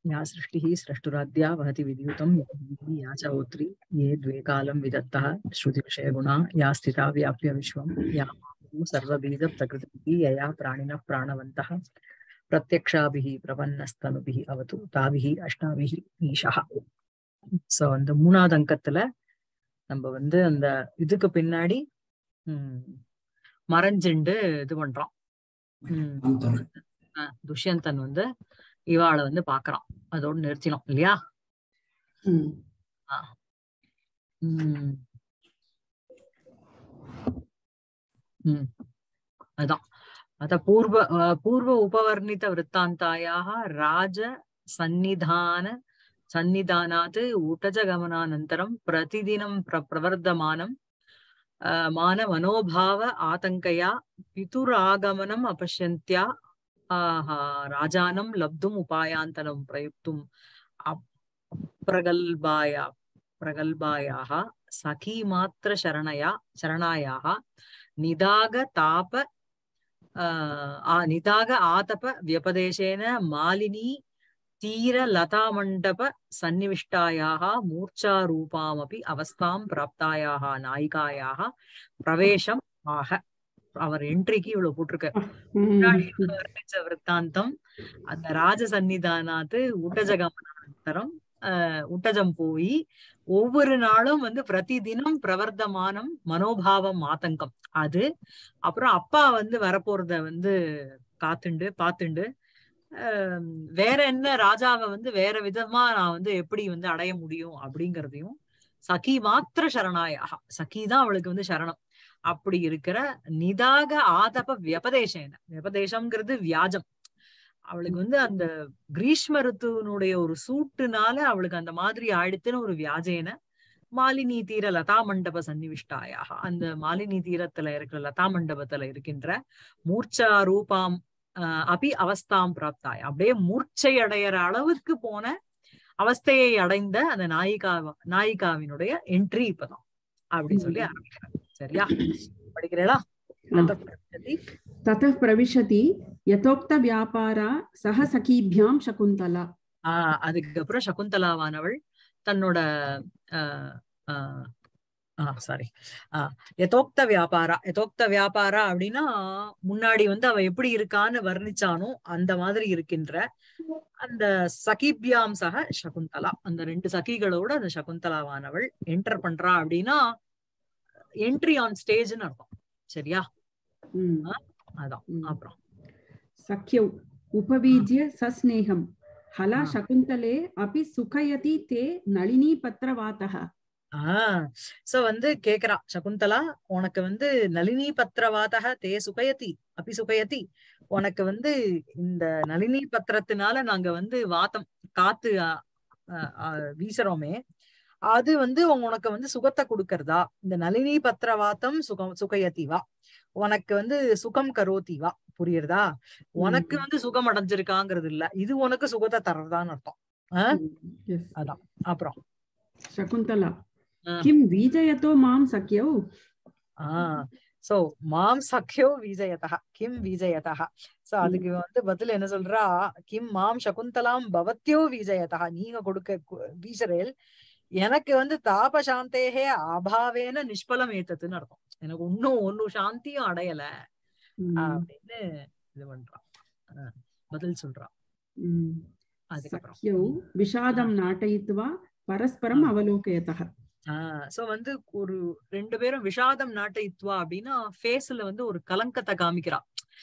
या सृष्टिः स्रष्टुराद्या वहति विद्युतं या च होत्री ये द्वे कालं विदत्तः श्रुतिविषयगुणा या स्थिता व्याप्य विश्वं या मातुः सर्वबीजप्रकृतिः यया प्राणिनः प्राणवन्तः பிரத்யக்ஷாபிஹி பிரபன்னஸ்தனுபிஹி அவது தாபிஹி அஷ்டாபிஹி ஈஷா சோ அந்த மூணாவது அங்கத்துல நம்ம வந்து அந்த இதுக்கு பின்னாடி உம் மறைஞ்சுண்டு இது பண்றோம் உம் அஹ் துஷ்யந்தன் வந்து இவாளை வந்து பாக்குறான் அதோட நிறுத்தினோம் இல்லையா ம். உம் உம் அதான் अथ पूर्व अ, पूर्व उपवर्णित वृत्तान्तायाः राज सन्निधान सन्निधानात् ऊटजगमनानन्तरं प्रतिदिनं प्र प्रवर्धमानं अ, मानमनोभाव आतङ्कया पितुरागमनम् अपश्यन्त्या आह, राजानं लब्धुम् उपायान्तरं प्रयुक्तुम् अप्- प्रगल्भाया प्रगल्भायाः सखीमात्रशरणया शरणायाः निदाग ताप आह, आ- निदाग आतप व्यपदेशेन मालिनी तीरलतामण्डप सन्निविष्टायाः मूर्छारूपामपि अवस्थां प्राप्तायाः नायिकायाः प्रवेशम् आह அவர் என்ட்ரிக்கு இவ்வளவு போட்டிருக்க முன்னாடி ம். வர்ணிச்ச விற்த்தாந்தம் அந்த ராஜ சன்னிதானாத்து ஊட்டஜகமனாந்தரம் ஆஹ் ஊட்டஜம் போய் ஒவ்வொரு நாளும் வந்து பிரதி தினம் பிரவர்த்தமானம் மனோபாவம் ஆதங்கம் அது அப்புறம் அப்பா வந்து வரப்போறத வந்து காத்துண்டு பாத்துண்டு ஆஹ் வேற என்ன ராஜாவை வந்து வேற விதமா நான் வந்து எப்படி வந்து அடைய முடியும் அப்படிங்கறதையும் சகி மாத்திர சரணாயாக சகி தான் அவளுக்கு வந்து சரணம் அப்படி இருக்கிற நிதாக ஆதப வியபதேசம் வியபதேசம்ங்கிறது வியாஜம் அவளுக்கு வந்து அந்த கிரீஷ்ம ருத்துவனுடைய ஒரு சூட்டுனால அவளுக்கு அந்த மாதிரி ஆயிடுத்துன்னு ஒரு வியாஜேன மாலினி தீர லதா மண்டப சன்னிவிஷ்டாயாக அந்த மாலினி தீரத்துல இருக்கிற லதா மண்டபத்துல இருக்கின்ற மூர்ச்சா ரூபாம் ஆஹ் அபி அவஸ்தாம் பிராப்தாய் அப்படியே மூர்ச்சை அடையிற அளவுக்கு போன அவஸ்தையை அடைந்த அந்த நாயிகா நாயிகாவினுடைய என்ட்ரி இப்பதான் அப்படின்னு சொல்லி ஆரம்பிக்கிறார் சரியா படிக்கிறீங்களா ஆ. ततः प्रविशति यथोक्तव्यापारा सह सखीभ्यां शकुन्तला ஆஹ் அதுக்கப்புறம் சகுந்தலாவானவள் தன்னோட சாரி யதோக்த வியாபாரா யதோக்த வியாபாரா அப்படின்னா முன்னாடி வந்து அவ எப்படி இருக்கான்னு வர்ணிச்சானோ அந்த மாதிரி இருக்கின்ற அந்த சகிபியாம் சக சகுந்தலா அந்த ரெண்டு சகிகளோட அந்த சகுந்தலாவானவள் என்டர் பண்றா அப்படின்னா என்ட்ரி ஆன் ஸ்டேஜ்னு அர்த்தம் சரியா ம். அதான் ம். அப்புறம் सख्यौ उपवीज्य सस्नेहं हला हा. शकुन्तले अपि सुखयति ते नளிनीपत्रवातः ஆஹ் சோ வந்து கேக்குறா சகுந்தலா உனக்கு வந்து நளினி பத்திரவாதக தே சுகயதி அபி சுகயதி உனக்கு வந்து இந்த நளினி பத்திரத்தினால நாங்க வந்து வாதம் காத்து அ- அ- அ- வீசுறோமே அது வந்து உனக்கு வந்து சுகத்தை கொடுக்கறதா இந்த நளினி பத்திரவாதம் சுகம் சுகயதி வா உனக்கு வந்து சுகம் கரோதி வா புரியுறதா உனக்கு வந்து சுகம் அடைஞ்சிருக்காங்கிறது இல்ல இது உனக்கு சுகத்தை தர்றதான்னு அர்த்தம் Yes. அதான் அப்புறம் शकुन्तला ஆ. किं बीजयतो मां सख्यौ ஆஹ் சோ மாம் சக்கியோ விஜயதா கிம் விஜயதா சோ அதுக்கு வந்து பதில் என்ன சொல்றா கிம் மாம் சகுந்தலாம் பவத்யோ விஜயதா நீங்க கொடுக்க கு- வீசரேல் எனக்கு வந்து தாபசாந்தேகே அபாவேன நிஷ்பலம் ஏத்ததுன்னு அர்த்தம் எனக்கு இன்னும் ஒன்னும் சாந்தியும் அடையல ம். அப்படின்னு இது பண்றான் ஆஹ் பதில் சொல்றான் ம். அதுக்கப்புறம் सख्यौ विषादं नाटयित्वा परस्परम् अवलोकयतः ஆஹ் சோ வந்து ஒரு ரெண்டு பேரும் விஷாதம் நாட்டயித்வா அப்படின்னா ஃபேஸ்ல வந்து ஒரு கலங்கத்தை காமிக்கிறா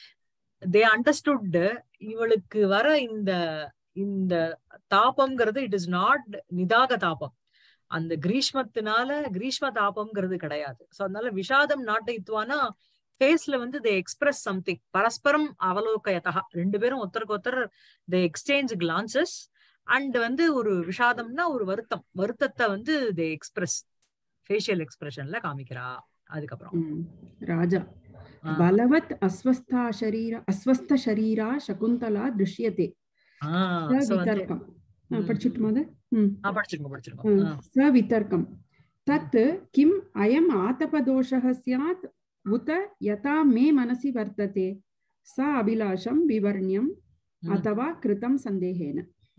தே அண்டர்ஸ்டுட் இவளுக்கு வர இந்த இந்த தாபம்ங்கிறது இட் இஸ் நாட் நிதாக தாபம் அந்த கிரீஷ்மத்தினால கிரீஷ்ம தாபம்ங்கிறது கிடையாது சோ அதனால விஷாதம் நாட்டயித்வானா ஃபேஸ்ல வந்து தே எக்ஸ்பிரஸ் சம்திங் பரஸ்பரம் அவலோகயத்தா ரெண்டு பேரும் ஒருத்தருக்கு ஒருத்தர் தே எக்ஸ்சேஞ்ச் கிளான்சஸ் அண்ட் வந்து ஒரு விஷாதம்னா ஒரு வருத்தம் வருத்தத்தை வந்து தே எக்ஸ்பிரஸ் ஃபேஷியல் எக்ஸ்பிரஷன்ல காமிக்கிறா அதுக்கப்புறம் ம். राजा ஆ, बलवत् अस्वस्था शरीर अस्वस्थशरीरा शकुन्तला दृश्यते ஆ, so வந்து सवितर्कम् आ, ம். पठितुं महोदय ம். ஆ, படிச்சிருக்கோம் படிச்சிருக்கோம் ம். ஆ, सवितर्कं तत् किम् अयम् आतपदोषः स्यात् उत यथा मे मनसि वर्तते सा अभिलाषं विवर्ण्यम् ம். अथवा कृतं सन्देहेन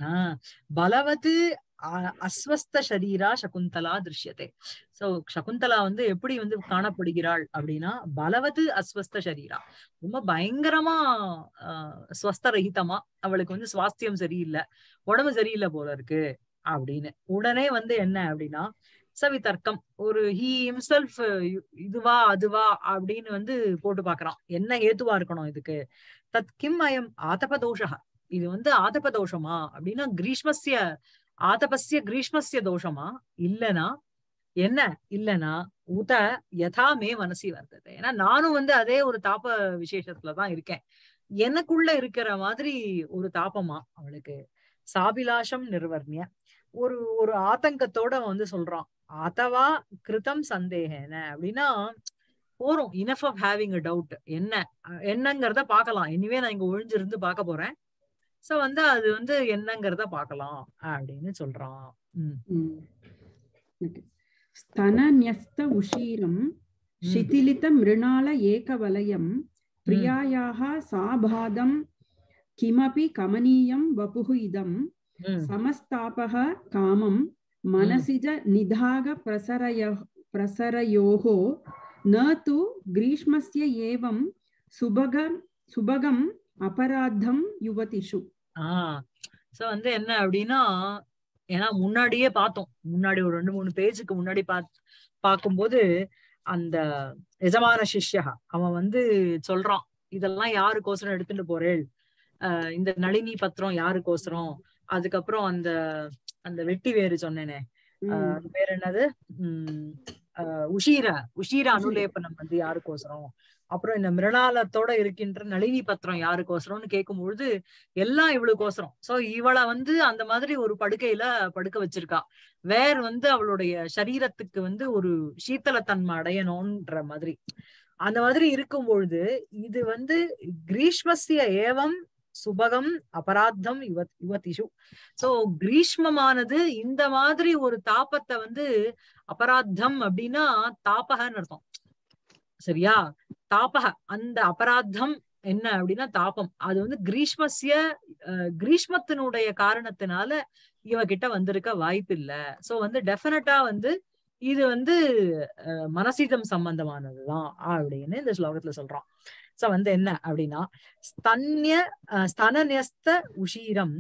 ஆஹ் பலவத்து அ- அஸ்வஸ்த ஷரீரா சகுந்தலா திருஷ்யத்தை சோ சகுந்தலா வந்து எப்படி வந்து காணப்படுகிறாள் அப்படின்னா பலவத்து அஸ்வஸ்த ஷரீரா ரொம்ப பயங்கரமா ஆஹ் ஸ்வஸ்தரகிதமா அவளுக்கு வந்து சுவாஸ்தியம் சரியில்லை உடம்பு சரியில்லை போல இருக்கு அப்படின்னு உடனே வந்து என்ன அப்படின்னா சவிதர்க்கம் ஒரு ஹி ஹிம்செல்ஃப் இதுவா அதுவா அப்படின்னு வந்து போட்டு பாக்குறான் என்ன ஏதுவா இருக்கணும் இதுக்கு தத் கிம் அயம் ஆதபதோஷா இது வந்து ஆதபதோஷமா அப்படின்னா கிரீஷ்மஸ்ய ஆதபஸ்ய கிரீஷ்மஸ்ய தோஷமா இல்லனா என்ன இல்லனா உத யதா மே மனசி வர்த்தது ஏன்னா நானும் வந்து அதே ஒரு தாப விசேஷத்துலதான் இருக்கேன் எனக்குள்ள இருக்கிற மாதிரி ஒரு தாபமா அவளுக்கு சாபிலாஷம் நிர்வர்ணிய ஒரு ஒரு ஆதங்கத்தோட அவன் வந்து சொல்றான் அதவா கிருதம் சந்தேகன அப்படின்னா போறோம் enough of having a doubt என்ன அஹ் என்னங்கிறத பார்க்கலாம் இனிமே நான் இங்க ஒழிஞ்சிருந்து பார்க்க போறேன் சோ வந்து அது வந்து என்னங்கிறத பார்க்கலாம் அப்படின்னு சொல்றான் உம் ம். Okay. स्तनन्यस्त उशीरं शिथिलितमृणाल एकवलयं प्रियायाः साबाधं किमपि कमनीयं वपुः इदं உம் समस्तापः कामं मनसि च निधागप्रसरय प्रसरयोः न तु ग्रीष्मस्य एवं सुभगं सुभगम् अपराधं युवतिषु ஆஹ் சோ வந்து என்ன அப்படின்னா ஏன்னா முன்னாடியே பார்த்தோம் முன்னாடி ஒரு ரெண்டு மூணு பேஜுக்கு முன்னாடி பா பார்க்கும்போது அந்த எஜமான சிஷ்யா அவன் வந்து சொல்றான் இதெல்லாம் யாருக்கோசரம் எடுத்துட்டு போறேள் ஆஹ் இந்த நளினி பத்திரம் யாருக்கோசரம் அதுக்கப்புறம் அந்த அந்த வெட்டி வேறு சொன்னேனே ஆஹ் அது பேர் என்னது உம் ஆஹ் உஷீர உஷீர அனுலேபனம் வந்து யாருக்கோசரம் அப்புறம் இந்த மிருணாலத்தோட இருக்கின்ற நளினி பத்திரம் யாருக்கோசரம்னு கேட்கும்பொழுது எல்லாம் இவளுக்கோசரம் சோ இவளை வந்து அந்த மாதிரி ஒரு படுக்கையில படுக்க வச்சிருக்கா வேர் வந்து அவளுடைய சரீரத்துக்கு வந்து ஒரு சீத்தலத்தன்மை அடையணும்ன்ற மாதிரி அந்த மாதிரி இருக்கும் பொழுது இது வந்து கிரீஷ்மஸ்ய ஏவம் சுபகம் அபராத்தம் யுவ யுவதிஷு சோ கிரீஷ்மமானது இந்த மாதிரி ஒரு தாபத்தை வந்து அபராத்தம் அப்படின்னா தாபகன்னு அர்த்தம் சரியா தாபக அந்த அபராத்தம் என்ன அப்படின்னா தாபம் அது வந்து கிரீஷ்மஸ்ய அஹ், கிரீஷ்மத்தினுடைய காரணத்தினால இவகிட்ட வந்திருக்க வாய்ப்பு இல்ல சோ வந்து டெஃபினட்டா வந்து இது வந்து அஹ், மனசீதம் சம்பந்தமானதுதான் அப்படின்னு இந்த ஸ்லோகத்துல சொல்றோம் சோ வந்து என்ன அப்படின்னா ஸ்தன்ய அஹ், ஸ்தனநியஸ்த உஷீரம்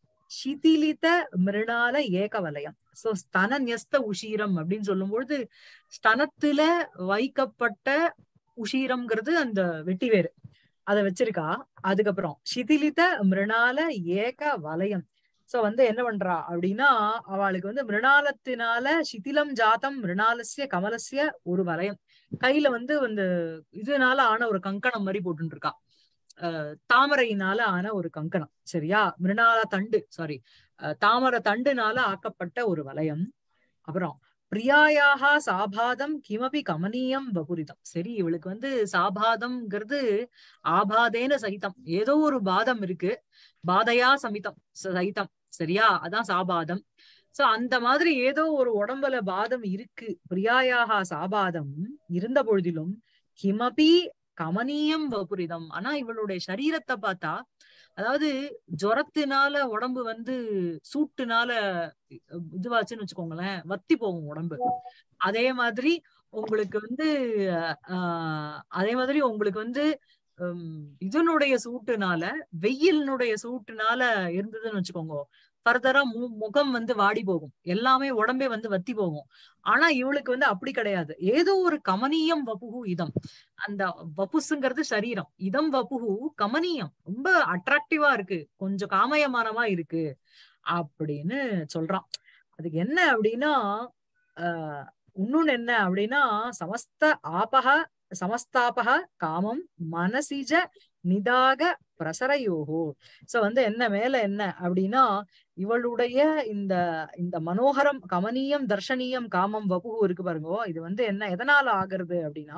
சிதிலித மிருணால ஏகவலயம் சோ ஸ்தனநியஸ்த உஷீரம் அப்படின்னு சொல்லும்பொழுது ஸ்தனத்துல வைக்கப்பட்ட உஷீரம்ங்கிறது அந்த வெட்டி வேறு அத வச்சிருக்கா அதுக்கப்புறம் சிதிலித மிருணால ஏக வலயம் சோ வந்து என்ன பண்றா அப்படின்னா அவளுக்கு வந்து மிருணாலத்தினால சிதிலம் ஜாத்தம் மிருணாலசிய கமலசிய ஒரு வலயம் கையில வந்து அந்த இதனால ஆன ஒரு கங்கணம் மாதிரி போட்டுட்டு இருக்கா அஹ் தாமரையினால ஆன ஒரு கங்கணம் சரியா மிருணால தண்டு சாரி தாமரை தண்டுனால ஆக்கப்பட்ட ஒரு வலயம் அப்புறம் பிரியாயாக சாபாதம் கிமபி கமனீயம் வபுரிதம் சரி இவளுக்கு வந்து சாபாதம்ங்கிறது ஆபாதேன சகிதம் ஏதோ ஒரு பாதம் இருக்கு பாதையா சமிதம் சகிதம் சரியா அதான் சாபாதம் சோ அந்த மாதிரி ஏதோ ஒரு உடம்புல பாதம் இருக்கு பிரியாயாக சாபாதம் இருந்த பொழுதிலும் கிமபி கமனீயம் வபுரிதம் ஆனா இவளுடைய சரீரத்தை பார்த்தா அதாவது ஜுரத்தினால உடம்பு வந்து சூட்டுனால இதுவாச்சுன்னு வச்சுக்கோங்களேன் வத்தி போகும் உடம்பு அதே மாதிரி உங்களுக்கு வந்து ஆஹ் அதே மாதிரி உங்களுக்கு வந்து ஹம், இதனுடைய சூட்டுனால வெயிலினுடைய சூட்டுனால இருந்ததுன்னு வச்சுக்கோங்க ஃபர்தரா முகம் வந்து வாடி போகும் எல்லாமே உடம்பே வந்து வத்தி போகும் ஆனா இவளுக்கு வந்து அப்படி கிடையாது ஏதோ ஒரு கமனீயம் வப்புகு இதம் அந்த வப்புசுங்கிறது சரீரம் இதம் வப்புகு கமனீயம் ரொம்ப அட்ராக்டிவா இருக்கு கொஞ்சம் காமயமானமா இருக்கு அப்படின்னு சொல்றான் அதுக்கு என்ன அப்படின்னா ஆஹ் இன்னொன்னு என்ன அப்படின்னா சமஸ்த ஆபக சமஸ்தாபக காமம் மனசிஜ நிதாக பிரசரையோகோ சோ வந்து என்ன மேல என்ன அப்படின்னா இவளுடைய இந்த இந்த மனோகரம் கமனீயம் தர்ஷனீயம் காமம் வபுகு இருக்கு பாருங்க இது வந்து என்ன எதனால ஆகுறது அப்படின்னா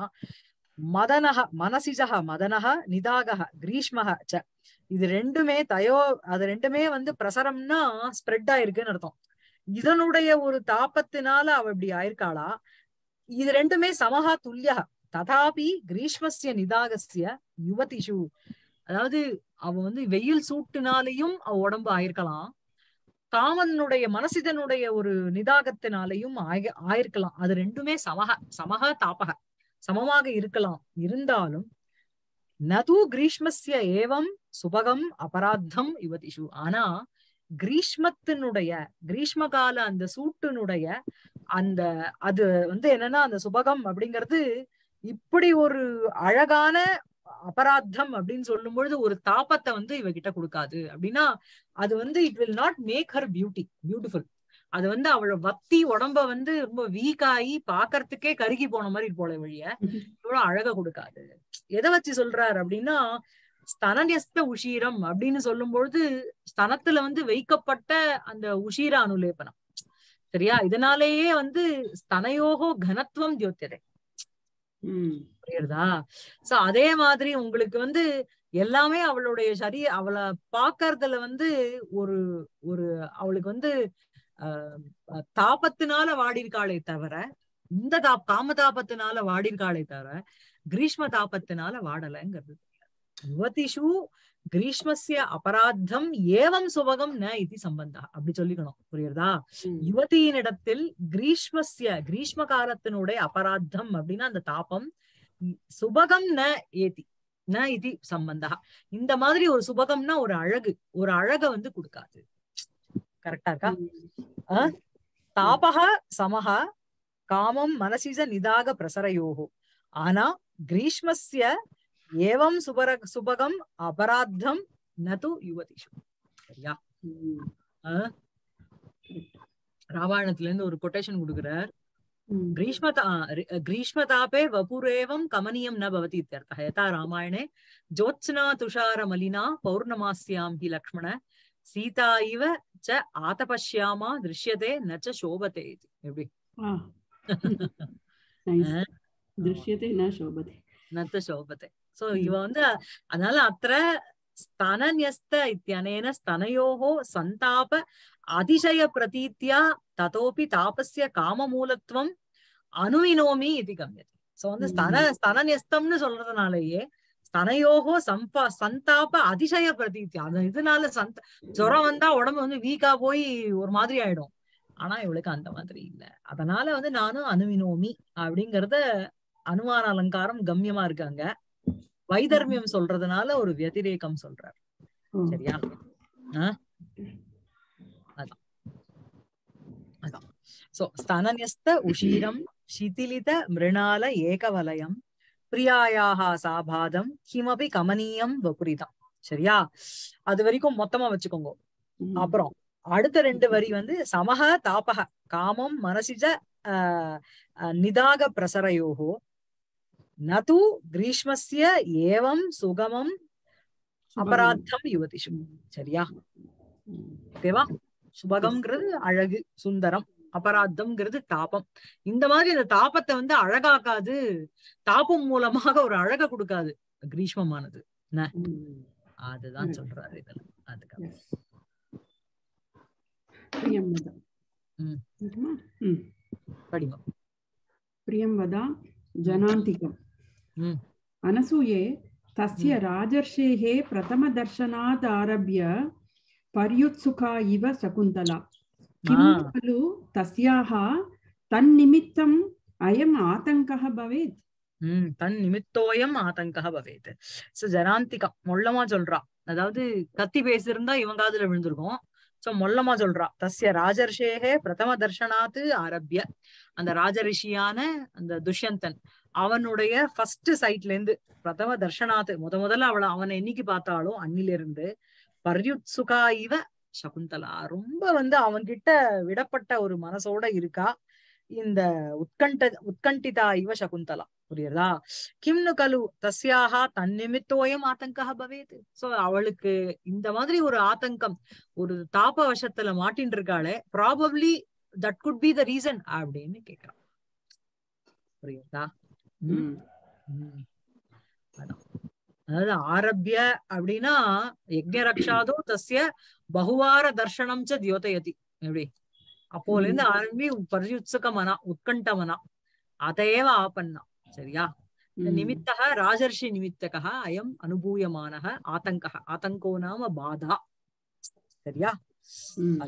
மதனக மனசிஜக மதனக நிதாகக கிரீஷ்மக ச இது ரெண்டுமே தயோ அது ரெண்டுமே வந்து பிரசரம்னா ஸ்ப்ரெட் ஆயிருக்குன்னு அர்த்தம் இதனுடைய ஒரு தாபத்தினால அவ இப்படி ஆயிருக்காளா இது ரெண்டுமே சமஹா துல்லியா ததாபி கிரீஷ்மஸ்ய நிதாகஸ்ய யுவதிஷு அதாவது அவ வந்து வெயில் சூட்டுனாலையும் அவ உடம்பு ஆயிருக்கலாம் காமனுடைய மனசிதனுடைய ஒரு நிதாகத்தினாலையும் ஆய ஆயிருக்கலாம் அது ரெண்டுமே சமக சமக தாபக சமமாக இருக்கலாம் இருந்தாலும் நது கிரீஷ்மஸ்ய ஏவம் சுபகம் அபராத்தம் யுவதிஷு ஆனா கிரீஷ்மத்தினுடைய கிரீஷ்ம கால அந்த சூட்டினுடைய அந்த அது வந்து என்னன்னா அந்த சுபகம் அப்படிங்கிறது இப்படி ஒரு அழகான அபராத்தம் அப்படின்னு சொல்லும் பொழுது ஒரு தாபத்தை வந்து இவகிட்ட கொடுக்காது அப்படின்னா அது வந்து it will not make her beauty beautiful அது வந்து அவளோட வத்தி உடம்ப வந்து ரொம்ப வீக் ஆகி பாக்குறதுக்கே கருகி போன மாதிரி போல வழிய இவ்வளவு அழக கொடுக்காது எதை வச்சு சொல்றாரு அப்படின்னா ஸ்தனநியஸ்த உஷீரம் அப்படின்னு சொல்லும் பொழுது ஸ்தனத்துல வந்து வைக்கப்பட்ட அந்த உஷீர அனுலேபனம் சரியா இதனாலேயே வந்து ஸ்தனயோகோ கனத்துவம் தியோத்தியதை ம் புரியுறதா சோ அதே மாதிரி உங்களுக்கு வந்து எல்லாமே அவளுடைய சரி அவளை பாக்கறதுல வந்து ஒரு ஒரு அவளுக்கு வந்து ஆஹ் அஹ் தாபத்தினால வாடிருக்காளே தவிர இந்த தா காமதாபத்தினால வாடிருக்காளே தவிர கிரீஷ்ம தாபத்தினால வாடலைங்கிறது யுவதிஷு கிரீஷ்மஸ்ய அபராத்தம் ஏவம் சுபகம் ந இது சம்பந்தா அப்படி சொல்லிக்கணும் புரியுறதா ம். யுவதியினிடத்தில் கிரீஷ்மஸ்ய கிரீஷ்ம காலத்தினுடைய அபராத்தம் அப்படின்னா அந்த தாபம் இ- சுபகம் ந ஏதி ந இது சம்பந்தா இந்த மாதிரி ஒரு சுபகம்னா ஒரு அழகு ஒரு அழக வந்து கொடுக்காது கரெக்டா இருக்கா ம். தாபக சமஹ காமம் மனசிஜ நிதாக பிரசரயோகோ ஆனா கிரீஷ்மஸ்ய ஏவம் சுபர சுபகம் அபராத்தம் நது யுவதிஷு சரியா ம். ராமாயணத்துல இருந்து ஒரு கொட்டேஷன் கொடுக்குறார் ம். ग्रीष्मता ग्रीष्मतापे वपुरेवं कमनीयं न भवति इत्यर्थः यथा रामायणे ज्योत्स्ना तुषारमलिना पौर्णमास्यां हि लक्ष्मण सीता इव च आतपश्यामा दृश्यते न च शोभते इति எப்படி ஆ. Nice. திருஷ்யத்தை ந சோபதே न च शोभते சோ இவ வந்து அதனால அத்திர स्तनन्यस्त इत्यनेन स्तनयोः सन्ताप அதிசய பிரதீத்யா ததோபி தாபஸ்ய காமமூலத்துவம் அனுவினோமி இது கம்யது சோ வந்து ஸ்தன ஸ்தனநியஸ்தம்னு சொல்றதுனாலயே ஸ்தனயோகோ சம்பா சந்தாப அதிசய பிரதீத்யா அந்த இதனால சந்த ஜுரம் வந்தா உடம்பு வந்து வீக்கா போய் ஒரு மாதிரி ஆயிடும் ஆனா இவளுக்கு அந்த மாதிரி இல்ல அதனால வந்து நானும் அனுவினோமி அப்படிங்கறத அனுமான அலங்காரம் கம்யமா இருக்காங்க வைதர்மியம் சொல்றதுனால ஒரு வத்திரேகம் சொல்றார் ஓ. சரியா ஆ? அதான் அதான் சோ ஸ்தனநியஸ்த உஷீரம் சிதிலித மிருணால ஏகவலயம் பிரியாயாக சாபாதம் கிமபி கமனீயம் வபுரிதம் சரியா அது வரைக்கும் மொத்தமா வச்சுக்கோங்க ம். அப்புறம் அடுத்த ரெண்டு வரி வந்து சமக தாபக காமம் மனசிஜ ஆஹ், ஆஹ், நிதாக பிரசரயோகோ நது கிரீஷ்மஸ்ய ஏவம் சுகமம் சுபகம். அபராத்தம் யுவதிஷு ம். சரியா ம். ஓகேவா சுபகம்ங்கிறது அழகு சுந்தரம் அபராத்தம்ங்கிறது தாபம் இந்த மாதிரி அந்த தாபத்தை வந்து அழகாக்காது தாபம் மூலமாக ஒரு அழக கொடுக்காது கிரீஷ்மமானது ம். அதுதான் ம். சொல்றாரு இதுல அதுக்கு Yes. प्रियं वद ம். இருக்குமா? ம். படிங்க प्रियं वद जनान्तिकम् ம். अनसूये तस्य राजर्षेः प्रथमदर्शनात् आरभ्य पर्युत्सुका इव शकुन्तला किं ஆ. खलु तस्याः तन्निमित्तम् अयम् आतङ्कः भवेत् உம் தன் நிமித்தோயம் ஆதங்கா பவேத் சோ ஜனாந்திகம் மொள்ளமா சொல்றா அதாவது கத்தி பேசியிருந்தா இவன் காதுல விழுந்திருக்கும் சோ மொள்ளமா சொல்றா தஸ்ய ராஜர்ஷேகே பிரதம தர்ஷனாத்து ஆரம்பிய அந்த ராஜரிஷியான அந்த துஷ்யந்தன் அவனுடைய ஃபர்ஸ்ட் சைட்ல இருந்து பிரதம தர்ஷனாத்து முத முதல்ல அவளை அவனை என்னைக்கு பார்த்தாலும் அன்னில இருந்து பர்யுத்சுகா இவ சகுந்தலா ரொம்ப வந்து அவன்கிட்ட விடப்பட்ட ஒரு மனசோட இருக்கா இந்த உத்கண்ட உத்கண்டிதா இவ சகுந்தலா புரியுறதா கிம்னு கலு தஸ்யாக தன்னிமித்தோயம் ஆத்தங்கா பவேத் சோ அவளுக்கு இந்த மாதிரி ஒரு ஆத்தங்கம் ஒரு தாப வசத்துல மாட்டின்னு இருக்காளே probably that could be the reason அப்படின்னு கேக்குறான் புரியுதா ம், ம். ம். அதான் அதாவது ஆரம்பிய அப்படின்னா யஜ்ஞ ரக்ஷாதோ தஸ்ய பகுவார தர்ஷனம் ச தியோதயதி எப்படி அப்போல இருந்து ஆரம்பி பரியுத்சுக மனா உத்கண்ட மனா அதையேவ ஆபன்னா சரியா ம். நிமித்தः ராஜர்ஷி நிமித்தகः அயம் அனுபூயமானः ஆதங்கः ஆதங்கோ நாம பாதா சரியா ம். அதான்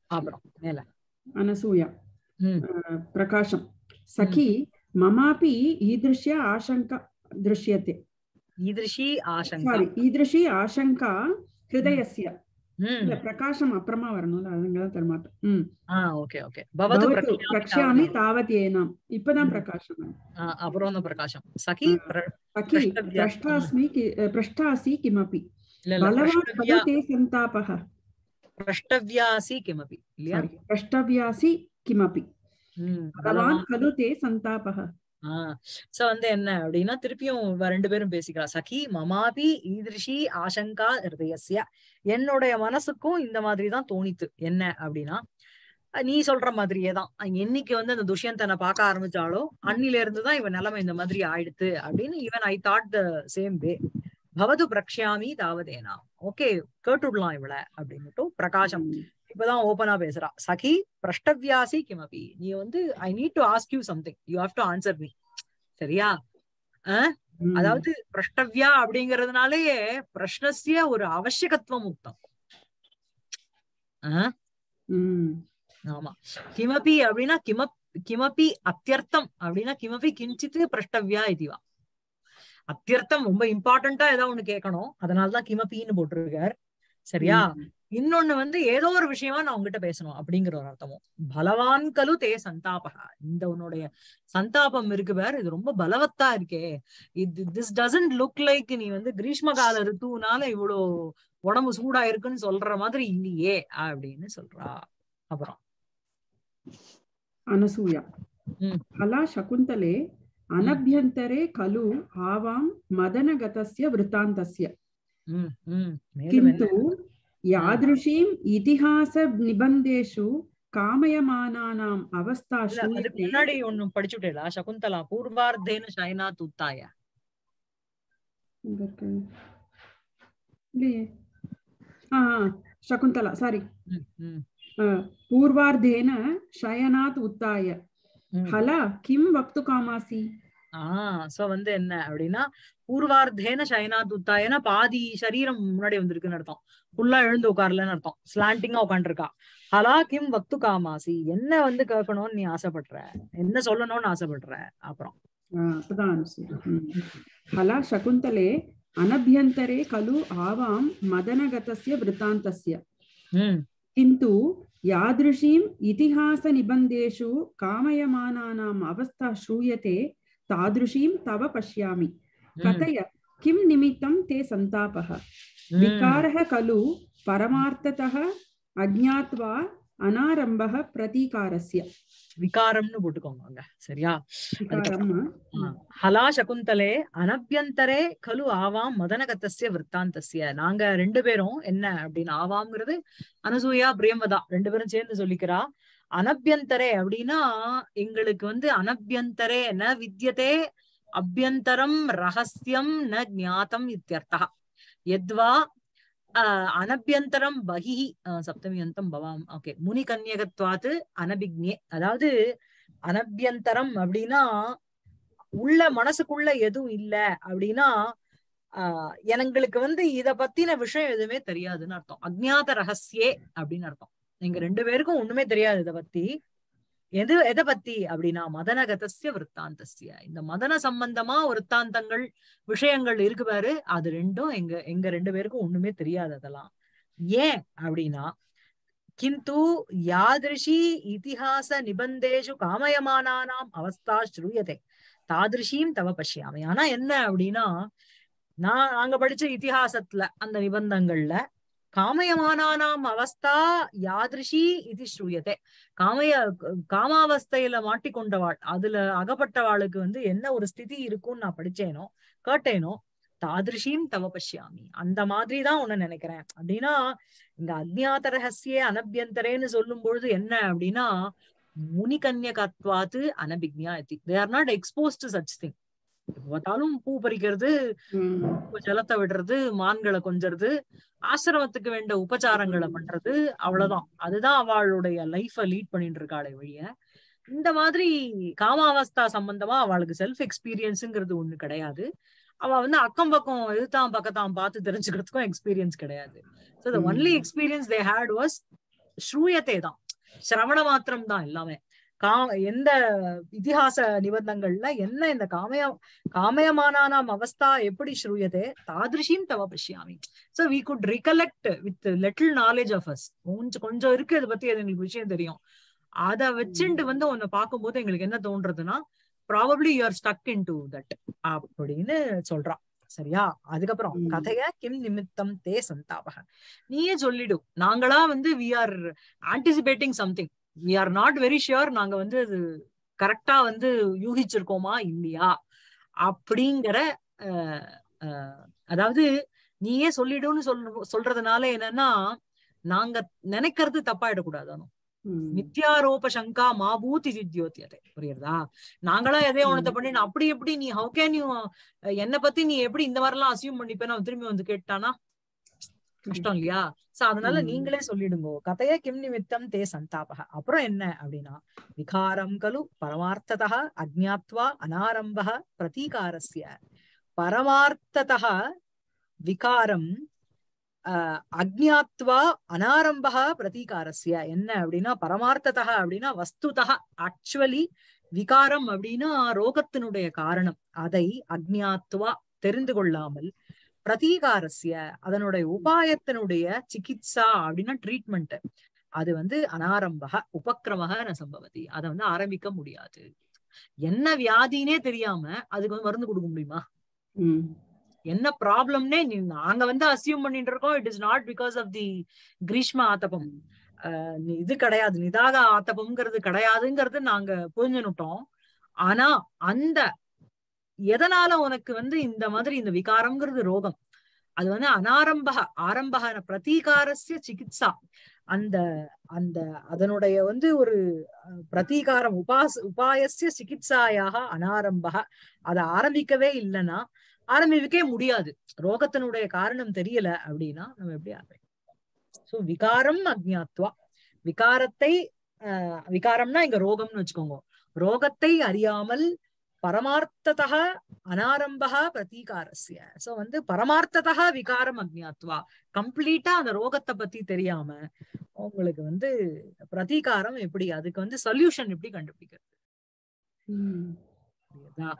அப்புறம் மேல अनसूया ம் अ, प्रकाशं सखी ममापि ईदृश्य आशङ्का दृश्यते ஈதிருஷி ஆசங்கா सारी ईदृशी आशङ्का हृदयस्य ம் இல்ல பிரகாசம் அப்புறமா வரணும்ல அதுங்கதான் தரமாட்டேன் ம் ஆ ஓகே ஓகே பவது பவத்து பிரக்ஷ்யாமி பிரக்ஷ்யாமி தாவதேன. தாவத் ஏனாம் இப்பதான் ம். பிரகாசம் ஆ, அப்புறம் வந்து பிரகாசம் சகி ம். பிர- सखी प्रष्टव्या- पृष्ठास्मि कि- पृष्ठासि किमपि இல்ல இல்ல बलवान् பிரஷ்டவ்யா खलु ते सन्तापः பிரஷ்டவ்யாசி கிமபி இல்லையா Sorry, प्रष्टव्यासि किमपि ம் बलवान् பலவான் खलु ते सन्तापः ஆஹ் சோ வந்து என்ன அப்படின்னா திருப்பியும் இவ ரெண்டு பேரும் பேசிக்கிறா சகி மமாபி ஈதிருஷி ஆசங்கா ஹிருதயஸ்ய என்னுடைய மனசுக்கும் இந்த மாதிரி தான் தோணித்து என்ன அப்படின்னா அஹ் நீ சொல்ற மாதிரியே தான் என்னைக்கு வந்து அந்த துஷ்யந்தனை பார்க்க ஆரம்பிச்சாலோ அன்னில இருந்து தான் இவன் நிலைமை இந்த மாதிரி ஆயிடுத்து அப்படின்னு even I thought the same way பவது பிரக்ஷாமி தாவதேனா ஓகே கேட்டுடலாம் இவள அப்படின்னுட்டு பிரகாசம் இப்பதான் ஓபனா பேசுறா சகி பிரஷ்டவியாசி கிமபி நீ வந்து I need to ask you something you have to answer me சரியா ம். அதாவது பிரஷ்டவ்யா அப்படிங்கறதுனாலயே பிரஷ்னசிய ஒரு அவசியகத்துவம் முக்தம் ஆஹ் ம். ஆமா கிமபி அப்படின்னா கிமப் கிமபி அத்தியர்த்தம் அப்படின்னா கிமபி கிஞ்சித்து பிரஷ்டவ்யா இதுவா அத்தியர்த்தம் ரொம்ப இம்பார்ட்டண்டா ஏதாவது ஒண்ணு கேட்கணும் அதனாலதான் கிமபின்னு போட்டிருக்கார் சரியா இன்னொன்னு வந்து ஏதோ ஒரு விஷயமா நான் உங்ககிட்ட பேசணும் அப்படிங்கிற ஒரு அர்த்தமும் பலவான் கலு தே சந்தாபகா இந்த உன்னுடைய சந்தாபம் இருக்கு பேர் இது ரொம்ப பலவத்தா இருக்கே இது திஸ் டசன்ட் லுக் லைக் நீ வந்து கிரீஷ்ம கால ரித்துனால இவ்வளோ உடம்பு சூடா இருக்குன்னு சொல்ற மாதிரி இல்லையே அப்படின்னு சொல்றா அப்புறம் अनसूया ம். फला शकुन्तले अनभ्यन्तरे खलु आवां मदनगतस्य वृत्तान्तस्य ம் ம் மேலும் किन्तु என்ன यादृशीम् इतिहासनिबन्धेषु कामयमानानाम् अवस्था இல்ல அதுக்கு श्रूयते முன்னாடி ஒண்ணு படிச்சுட்டேலா சகுந்தலா பூர்வார்த்தேன சைனா துத்தாய இங்க இருக்கு. இல்லையே ஆ ஆ, शकुन्तला सारी ம், ம், पूर्वार्धेन शयनात् उत्थाय ம். हल किं वक्तुकामासि ஆஹ் சோ வந்து என்ன அப்படின்னா பூர்வார்த்தேன சைனா துத்தாயனா பாதி சரீரம் முன்னாடி வந்திருக்குன்னு அர்த்தம் ஃபுல்லா எழுந்து உட்காரலன்னு அர்த்தம் ஸ்லாண்டிங்கா உட்காந்துருக்கா ஹலா கிம் வக்து காமாசி என்ன வந்து கேட்கணும்னு நீ ஆசைப்படுற என்ன சொல்லணும்னு ஆசைப்படுற அப்புறம் आ, तदा अनुसूया हम्म। हल शकुन्तले अनभ्यन्तरे खलु आवां मदनगतस्य वृत्तान्तस्य ம் किन्तु यादृशीम् इतिहासनिबन्धेषु कामयमानानाम् अवस्था श्रूयते तादृशीं तव पश्यामि ம், कथय किं निमित्तं ते सन्तापः ம். विकारः खलु परमार्थतः अज्ञात्वा अनारम्भः प्रतीकारस्य விகாரம்னு போட்டுக்கோங்க அங்க சரியா विकारम् ஆ. ஹலா சகுந்தலே அனபியந்தரே கலு ஆவாம் மதனகத்தசிய விற்த்தாந்தசிய நாங்க ரெண்டு பேரும் என்ன அப்படின்னு ஆவாம்ங்கிறது அனசூயா பிரியம்பதா ரெண்டு பேரும் சேர்ந்து சொல்லிக்கிறா அனபியந்தரே அப்படின்னா எங்களுக்கு வந்து அனபியந்தரே ந வித்யதே அபியந்தரம் ரகசியம் ந ஞாதம் இத்தியர்த்தா எத்வா ஆஹ் அனபியந்தரம் பகிஹி ஆஹ் சப்தமி அந்தம் பவாம் ஓகே முனி கன்யகத்வாத்து அனபிக்ஞே அதாவது அனபியந்தரம் அப்படின்னா உள்ள மனசுக்குள்ள எதுவும் இல்ல அப்படின்னா ஆஹ் எங்களுக்கு வந்து இத பத்தின விஷயம் எதுவுமே தெரியாதுன்னு அர்த்தம் அஜ்ஞாத ரகசியே அப்படின்னு அர்த்தம் எங்க ரெண்டு பேருக்கும் ஒண்ணுமே தெரியாது இத பத்தி எது எதை பத்தி அப்படின்னா மதனகதஸ்ய விற்த்தாந்தஸ்ய இந்த மதன சம்பந்தமா விற்த்தாந்தங்கள் விஷயங்கள் இருக்கு பாரு அது ரெண்டும் எங்க எங்க ரெண்டு பேருக்கும் ஒண்ணுமே தெரியாது அதெல்லாம் ஏன் அப்படின்னா கிந்து யாதிருஷி இதிகாச நிபந்தேஷு காமயமானானாம் அவஸ்தா ஸ்ரூயதே தாதிருஷீம் தவ பஷ்யாமி ஆனா என்ன அப்படின்னா நான் நாங்க படிச்ச இதிகாசத்துல அந்த நிபந்தங்கள்ல காமயமானானாம் அவஸ்தா யாதிருஷி இது ஸ்ரூயதே காமய காமாவஸ்தையில மாட்டிக்கொண்டவாள் அதுல அகப்பட்டவாளுக்கு வந்து என்ன ஒரு ஸ்திதி இருக்கும்னு நான் படிச்சேனோ கேட்டேனோ தாதிருஷீம் தவ பஷ்யாமி அந்த மாதிரிதான் உன்ன நினைக்கிறேன் அப்படின்னா இந்த அஜ்ஞாத ரகசிய அனபியந்தரேன்னு சொல்லும் பொழுது என்ன அப்படின்னா முனி கன்யகத்வாத்து அனபிக்ஞா இத்தி they are not expose to such thing பார்த்தாலும் பூ பறிக்கிறது ஜலத்தை விடுறது மான்களை கொஞ்சறது ஆசிரமத்துக்கு வேண்ட உபச்சாரங்களை பண்றது அவ்வளவுதான் அதுதான் அவளுடைய லைஃப லீட் பண்ணிட்டு இருக்காளே வழிய இந்த மாதிரி காமாவஸ்தா சம்பந்தமா அவளுக்கு செல்ஃப் எக்ஸ்பீரியன்ஸுங்கிறது ஒண்ணு கிடையாது அவ வந்து அக்கம் பக்கம் எதுதான் பக்கத்தான் பார்த்து தெரிஞ்சுக்கிறதுக்கும் எக்ஸ்பீரியன்ஸ் கிடையாது so the only experience they had was ஸ்ரூயத்தே தான் சிரவண மாத்திரம் தான் எல்லாமே கா எந்த இதிகாச நிபந்தங்கள்ல என்ன இந்த காமய காமயமானானாம் அவஸ்தா எப்படி ஸ்ரூயதே தாதிருஷியும் தவ பஷ்யாமி so we could recollect with little knowledge of us கொஞ்சம் கொஞ்சம் இருக்கு இதை பத்தி அது எங்களுக்கு விஷயம் தெரியும் அத வச்சுட்டு வந்து உன்னை பார்க்கும்போது எங்களுக்கு என்ன தோன்றதுன்னா probably you are stuck in to that அப்படின்னு சொல்றான் சரியா அதுக்கப்புறம் ம். கதைய கிம் நிமித்தம் தே சந்தாபக நீயே சொல்லிடு நாங்களா வந்து we are anticipating something we are not very sure நாங்க வந்து அது கரெக்டா வந்து யூகிச்சிருக்கோமா இல்லையா அப்படிங்கிற அஹ், அஹ், அதாவது நீயே சொல்லிடுன்னு சொல் சொல்றதுனால என்னன்னா நாங்க நினைக்கிறது தப்பாயிடக்கூடாது அனு. ம். மித்யாரோப சங்கா மாபூதி சித்தியோத்தியதை புரியுறதா நாங்களா எதையோ உனத்தை பண்ணி நான் அப்படி எப்படி நீ ஹவு கேன் யூ என்ன பத்தி நீ எப்படி இந்த மாதிரி எல்லாம் அசியூம் பண்ணிப்பேன்னு அவன் திரும்பி வந்து கேட்டானா கஷ்டம் இல்லையா சோ அதனால ம். நீங்களே சொல்லிடுங்கோ கதைய கிம் நிமித்தம் தே சந்தாபக அப்புறம் என்ன அப்படின்னா விகாரம் கலு பரமார்த்ததः அஜ்ஞாத்வா அனாரம்பः பிரதீகாரஸ்ய பரமார்த்ததः விகாரம் அஹ், அஜ்ஞாத்வா அனாரம்பः பிரதீகாரஸ்ய என்ன அப்படின்னா பரமார்த்ததः அப்படின்னா வஸ்துதः ஆக்சுவலி விகாரம் அப்படின்னா ரோகத்தினுடைய காரணம் அதை அஜ்ஞாத்வா தெரிந்து கொள்ளாமல் பிரதீகாரஸ்ய அதனுடைய உபாயத்தினுடைய சிகிச்சா அப்படின்னா ட்ரீட்மெண்ட் அது வந்து அனாரம்பக உபக்கிரமக ந சம்பவதி அதை வந்து ஆரம்பிக்க முடியாது என்ன வியாதினே தெரியாம அதுக்கு வந்து மருந்து கொடுக்க முடியுமா ம். என்ன ப்ராப்ளம்னே நாங்க வந்து அசியூம் பண்ணிட்டு இருக்கோம் it is not because of the கிரீஷ்ம ஆத்தபம் அஹ் நி- இது கிடையாது நிதாக ஆத்தபம்ங்கிறது கிடையாதுங்கிறது நாங்க புரிஞ்சுனுட்டோம் ஆனா அந்த எதனால உனக்கு வந்து இந்த மாதிரி இந்த விகாரம்ங்கிறது ரோகம் அது வந்து அனாரம்பக ஆரம்பக பிரதீகாரஸ்ய சிகிச்சா அந்த அந்த அதனுடைய வந்து ஒரு அஹ், பிரதீகாரம் உபாஸ் உபாயஸ்ய சிகிச்சாயாக அனாரம்பக அதை ஆரம்பிக்கவே இல்லைன்னா ஆரம்பிக்கவே முடியாது ரோகத்தினுடைய காரணம் தெரியல அப்படின்னா நம்ம எப்படி ஆரம்பிக்கும் சோ விகாரம் அஜ்ஞாத்வா விகாரத்தை ஆஹ் விகாரம்னா இங்க ரோகம்னு வச்சுக்கோங்க ரோகத்தை அறியாமல் பரமார்த்ததः அனாரம்பக பிரதீகாரஸ்ய சோ வந்து பரமார்த்ததः விகாரம் அஜ்ஞாத்வா கம்ப்ளீட்டா அந்த ரோகத்தை பத்தி தெரியாம உங்களுக்கு வந்து பிரதீகாரம் எப்படி அதுக்கு வந்து சொல்யூஷன் எப்படி கண்டுபிடிக்கிறது ம். புரியுதா?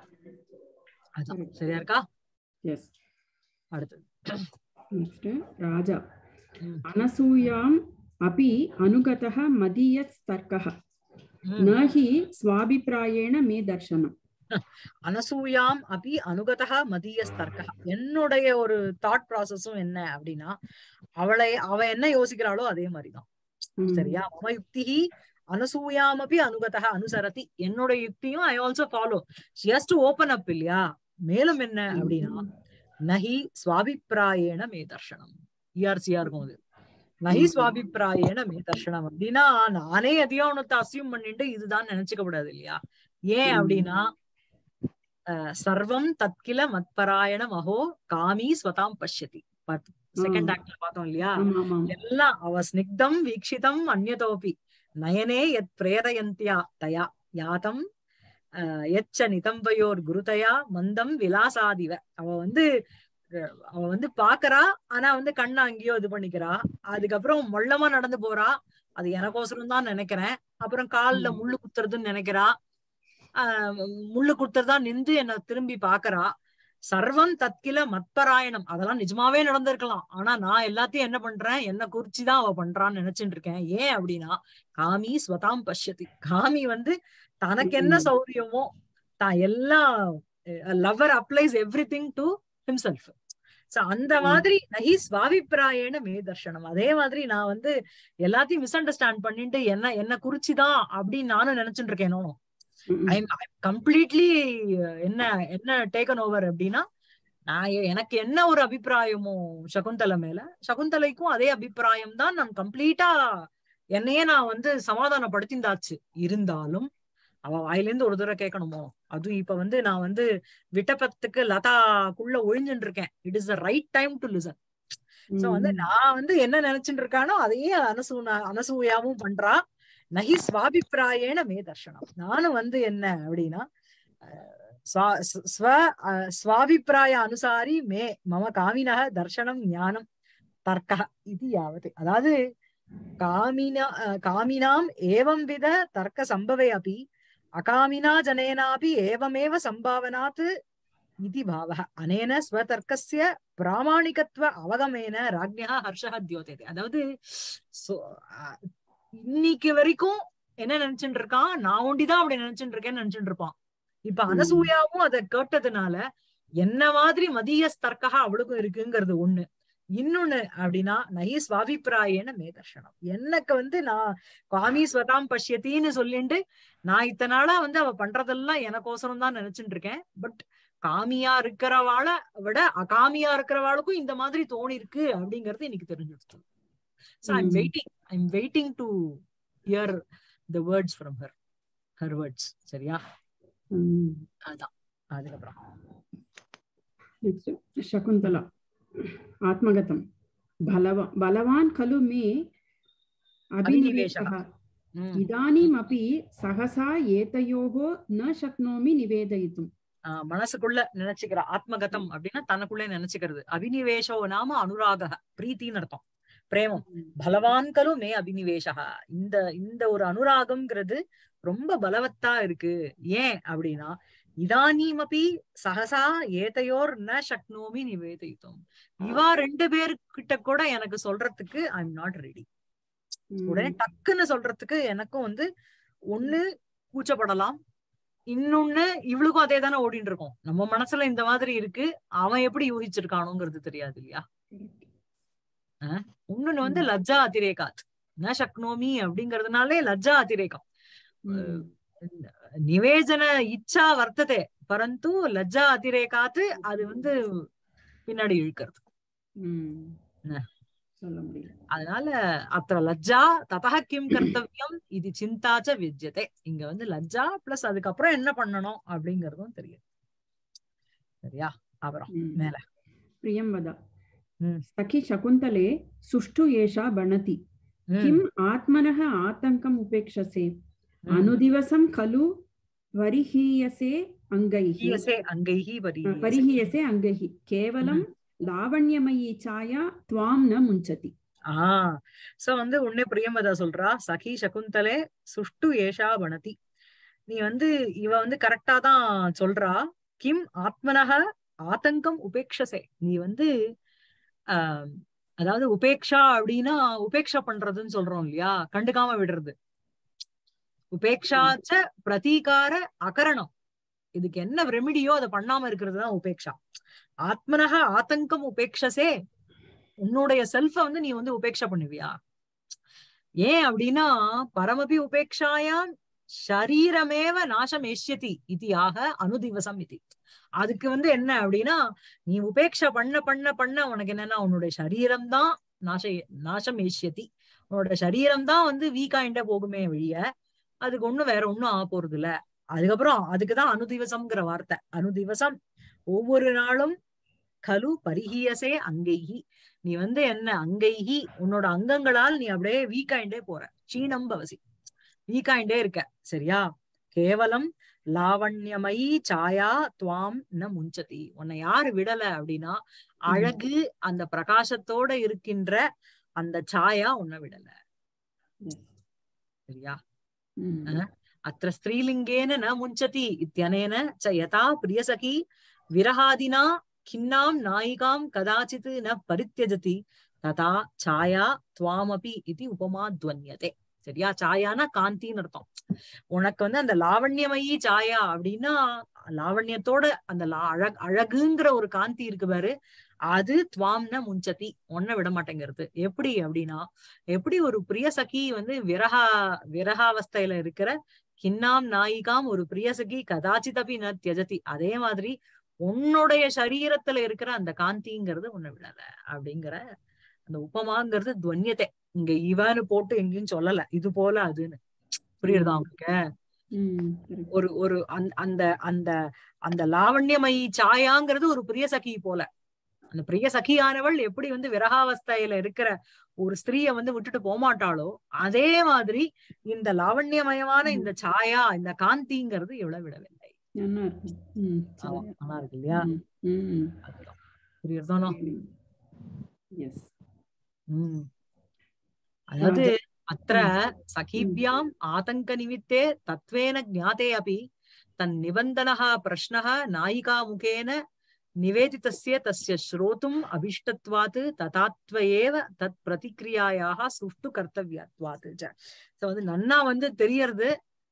அதான் Correct. சரியா இருக்கா Yes. அடுத்தது Next, राजा ம். अनसूयाम् अपि अनुगतः मदीयस्तर्कः ம். न हि स्वाभिप्रायेण मे दर्शनम् அனசூயாம் அபி அனுகதா மதியஸ்தர்க்க என்னுடைய ஒரு தாட் ப்ராசஸும் என்ன அப்படின்னா அவளை அவ என்ன யோசிக்கிறாளோ அதே மாதிரிதான் ம். சரியா மம யுக்தி அனசூயாம் அபி அனுகதா அனுசரதி என்னோட யுக்தியும் I also follow she's to open up இல்லையா மேலும் என்ன அப்படின்னா நஹி சுவாபிப்பிராயேண மே தர்ஷனம் இஆர்சியா இருக்கும் அது நஹி ம். சுவாபிப்பிராயேண மே தர்ஷனம் அப்படின்னா நானே எதையோ ஒன்னத்தை அசியூம் பண்ணிட்டு இதுதான் நினைச்சுக்க கூடாது இல்லையா ஏன் ம். அப்படின்னா அஹ், சர்வம் தத்கில மத்பராயணம் அஹோ காமி ஸ்வதாம் பஷ்யதி செகண்ட் ஆ. ஆக்ட்ல பார்த்தோம் இல்லையா ஆமா ஆமா எல்லாம் அவ ஸ்னிக்தம் வீக்ஷிதம் அந்யதோபி நயனே யத் பிரேரயந்தியா தயா யாதம் அஹ், எச்ச நிதம்பயோர் குருதயா மந்தம் விலாசாதிவ அவ வந்து அஹ், அவ வந்து பாக்குறா ஆனா வந்து கண்ண அங்கேயோ இது பண்ணிக்கிறா அதுக்கப்புறம் மொள்ளமா நடந்து போறா அது எனக்கோசரம் தான் நினைக்கிறேன் அப்புறம் கால்ல ம். முள்ளு குத்துறதுன்னு நினைக்கிறா ஆஹ் முள்ளு குத்துறதா நின்று என்ன திரும்பி பாக்குறா சர்வம் தத்கில மத்பராயணம் அதெல்லாம் நிஜமாவே நடந்திருக்கலாம் ஆனா நான் எல்லாத்தையும் என்ன பண்றேன் என்ன குறிச்சுதான் அவ பண்றான்னு நினைச்சுட்டு இருக்கேன் ஏன் அப்படின்னா காமி ஸ்வதாம் பஷ்யதி காமி வந்து தனக்கு என்ன ம். சௌரியமோ தான் எல்லாம் lover applies everything to himself so அந்த ம். மாதிரி நகி ஸ்வாபிப்பிராயண மே தர்ஷனம் அதே மாதிரி நான் வந்து எல்லாத்தையும் மிஸ் அண்டர்ஸ்டாண்ட் பண்ணிட்டு என்ன என்ன குறிச்சுதான் அப்படின்னு நானும் நினைச்சுட்டு இருக்கேனோ ம், ம். ஐம் கம்ப்ளீட்லி என்ன என்ன டேக்கன் ஓவர் அப்படின்னா நான் எ- எனக்கு என்ன ஒரு அபிப்பிராயமோ சகுந்தலை மேல சகுந்தலைக்கும் அதே அபிப்பிராயம் தான் நான் கம்ப்ளீட்டா என்னையே நான் வந்து சமாதானப்படுத்திந்தாச்சு இருந்தாலும் அவ வாயிலிருந்து ஒரு தடவை கேட்கணுமோ அதுவும் இப்ப வந்து நான் வந்து விட்டப்பத்துக்கு லதாக்குள்ள ஒழிஞ்சுட்டு இருக்கேன் it is the right time to listen so வந்து ம். நான் வந்து என்ன நினைச்சுட்டு இருக்கானோ அதையே அனசூனா அனசூயாவும் பண்றா நகி ஸ்வாபிப்பிராயேன மே தர்ஷனம் நானும் வந்து என்ன அப்படின்னா அஹ், ஸ்வா- ஸ்வ- ஸ்வ அஹ், ஸ்வாபிப்பிராய அனுசாரி மே மம காமினக தர்ஷனம் ஞானம் தர்க்க இது யாவது அதாவது कामिना अ, कामिनाम् एवं विध तर्कसम्भवे अपि अकामिना जनेनापि एवमेव सम्भावनात् इति भावः अनेन स्वतर्कस्य प्रामाणिकत्व அவகமேன ராஜ்ஞா ஹர்ஷः தியோதேதே அதாவது so- அ- இன்னைக்கு வரைக்கும் என்ன நினைச்சுட்டு இருக்கான் நான் ஒண்டிதான் அப்படி நினைச்சுட்டு இருக்கேன்னு நினைச்சுட்டு இருப்பான் இப்ப ம். அனசூயாவும் அதை கேட்டதுனால என்ன மாதிரி மதிய தர்க்கா அவளுக்கும் இருக்குங்கிறது ஒண்ணு இன்னொன்னு அப்படின்னா நகி சுவாபிப்பிராயேன மே தர்ஷனம் எனக்கு வந்து நான் காமி ஸ்வதாம் பஷ்யத்தின்னு சொல்லிட்டு நான் இத்தனை நாளா வந்து அவ பண்றதெல்லாம் எனக்கோசரம் தான் நினைச்சுட்டு இருக்கேன் பட் காமியா இருக்கிறவாள விட அகாமியா இருக்கிறவாளுக்கும் இந்த மாதிரி தோணி இருக்கு அப்படிங்கறது எனக்கு தெரிஞ்சிடுச்சு so I'm hmm. Waiting I'm waiting to hear the words from her her words சரியா ம். அதான் அதுக்கப்புறம் Next, शकुन्तला आत्मगतं बलवा बलवान् खलु मे अभिनिवेशः ம். इदानीमपि सहसा एतयोः न शक्नोमि निवेदयितुम् ஆஹ் மனசுக்குள்ள நினைச்சுக்கிற ஆத்மகதம் அப்படின்னா தனக்குள்ளே நினைச்சுக்கிறது அபினிவேஷோ நாம அனுராக பிரீத்தின்னு அர்த்தம் பிரேமம் பலவான்களும் மே அபினிவேஷா இந்த இந்த ஒரு அனுராகம்ங்கிறது ரொம்ப பலவத்தா இருக்கு ஏன் அப்படின்னா இதானீமபி சகசா ஏதையோர் ந சக்னோமி நிவேதித்தும் இவா ரெண்டு பேர்கிட்ட கூட எனக்கு சொல்றதுக்கு ஐ எம் நாட் ரெடி உடனே டக்குன்னு சொல்றதுக்கு எனக்கும் வந்து ஒண்ணு கூச்சப்படலாம் இன்னொன்னு இவளுக்கும் அதே தானே ஓடிட்டு இருக்கோம் நம்ம மனசுல இந்த மாதிரி இருக்கு அவன் எப்படி யூகிச்சிருக்கானோங்கிறது தெரியாது இல்லையா இன்னொன்னு வந்து லஜ்ஜா அதிரேகாத் ந சக்னோமி அப்படிங்கறதுனாலே லஜ்ஜா அதிரேகம் ம். நிவேஜன இச்சா வர்த்ததே பரந்து லஜ்ஜா அதிரேகாத்து அது வந்து பின்னாடி இழுக்கிறது ம். என்ன? சொல்ல முடியல அதனால அத்த லஜ்ஜா ததா கிம் கர்த்தவியம் இது சிந்தாச்ச விஜ்யதே இங்க வந்து லஜ்ஜா பிளஸ் அதுக்கப்புறம் என்ன பண்ணணும் அப்படிங்கறதும் தெரியும் சரியா அப்புறம் ம். மேல प्रियं वद ம். सखि शकुन्तले सुष्ठु एषा बनति ம், किम् आत्मनः आतङ्कम् उपेक्षसे ம். अनुदिवसं खलु परिहीयसे अङ्गैः ஈயசே अङ्गैः பரீயசே. परिहीयसे अङ्गैः केवलं लावण्यमयी छाया त्वां न मुञ्चति ஆஹ் சோ வந்து உன்னே பிரியமதா சொல்றா சகி சகுந்தலே சுஷ்டு ஏஷா வனதி நீ வந்து இவ வந்து கரெக்டா தான் சொல்றா கிம் ஆத்மனக ஆதங்கம் உபேக்ஷசே நீ வந்து ஆஹ் அதாவது உபேக்ஷா அப்படின்னா உபேக்ஷா பண்றதுன்னு சொல்றோம் இல்லையா கண்டுக்காம விடுறது உபேக்ஷாச்ச பிரதீகார அகரணம் இதுக்கு என்ன ரெமிடியோ அதை பண்ணாம இருக்கிறது தான் உபேக்ஷா ஆத்மனக ஆதங்கம் உபேக்ஷசே உன்னுடைய செல்ஃப வந்து நீ வந்து உபேக்ஷா பண்ணுவியா ஏன் அப்படின்னா பரமபி உபேக்ஷாயாம் ஷரீரமேவ நாசம் ஏஷ்யதி இதியாக அனுதிவசம் இது அதுக்கு வந்து என்ன அப்படின்னா நீ உபேக்ஷா பண்ண பண்ண பண்ண உனக்கு என்னன்னா உன்னுடைய சரீரம் தான் நாச நாசம் ஏஷ்யதி உன்னோட சரீரம் தான் வந்து வீக் ஆயிண்டே போகுமே வழிய அதுக்கு ஒண்ணும் வேற ஒண்ணும் ஆக போறது இல்ல அதுக்கப்புறம் அதுக்குதான் அனுதிவசம்ங்கிற வார்த்தை அனுதிவசம் ஒவ்வொரு நாளும் கலு பரிஹியசே அங்கைஹி நீ வந்து என்ன அங்கைஹி உன்னோட அங்கங்களால் நீ அப்படியே வீக் ஆயிண்டே போற சீனம் பவசி வீக் ஆயிண்டே இருக்க சரியா கேவலம் லாவண்யமயி சாயா துவாம் ந முஞ்சதி உன்னை யாரு விடல அப்படின்னா அழகு அந்த பிரகாசத்தோட இருக்கின்ற அந்த சாயா உன்னை விடல சரியா ம். अत्र स्त्रीलिङ्गेन न मुञ्चति इत्यनेन च यथा प्रियसखी विरहादिना खिन्नां नायिकां कदाचित् न परित्यजति तथा छाया त्वामपि इति उपमा ध्वन्यते சரியா சாயானா காந்தின்னு அர்த்தம் உனக்கு வந்து அந்த லாவண்யமயி சாயா அப்படின்னா லாவண்யத்தோட அந்த லா- அழ அழகுங்கிற ஒரு காந்தி இருக்கு பாரு அது துவாம்ன முஞ்சதி ஒன்ன விட மாட்டேங்கிறது எப்படி அப்படின்னா எப்படி ஒரு பிரிய சகி வந்து விரகா விரகாவஸ்தையில இருக்கிற கின்னாம் நாயிகாம் ஒரு பிரியசகி கதாச்சிதபி ந தியஜதி அதே மாதிரி உன்னுடைய சரீரத்துல இருக்கிற அந்த காந்திங்கிறது உன்னை விடல அப்படிங்கிற அந்த உபமாங்கிறது துவன்யத்தை இங்க இவன்னு போட்டு எங்கேயும் சொல்லல இது போல அதுன்னு புரியுறதா உங்களுக்கு ம். correct. ஒரு ஒரு அந்த- அந்த அந்த அந்த லாவண்யமயி சாயாங்கிறது ஒரு பிரிய சகி போல அந்த பிரிய சகியானவள் எப்படி வந்து விரகாவஸ்தையில இருக்கிற ஒரு ஸ்திரீய வந்து விட்டுட்டு போமாட்டாளோ அதே மாதிரி இந்த லாவண்யமயமான இந்த சாயா இந்த காந்திங்கிறது இவ்வளவு விடவில்லை நல்லா இருக்கு. ம். ஆமா, சரியா. நல்லா இருக்கு இல்லையா ம். ம். அதுதான். புரியுறதானோ Yes. உம் அதாவது ராஜா. அത്ര சகீபியாம் ஆதங்க நிமித்தே தத்வேன ஞாதே அபி தன் நிபந்தனः பிரஷ்னः நாயிகா முகேன நிவேதிதஸ்ய தஸ்ய ஸ்ரோதும் அபிஷ்டத்வாத் ததாத்வயேவ தத் பிரதிக்ரியாயாக சுஷ்டு கர்த்தவியத்வாத் ச So வந்து நன்னா வந்து தெரியறது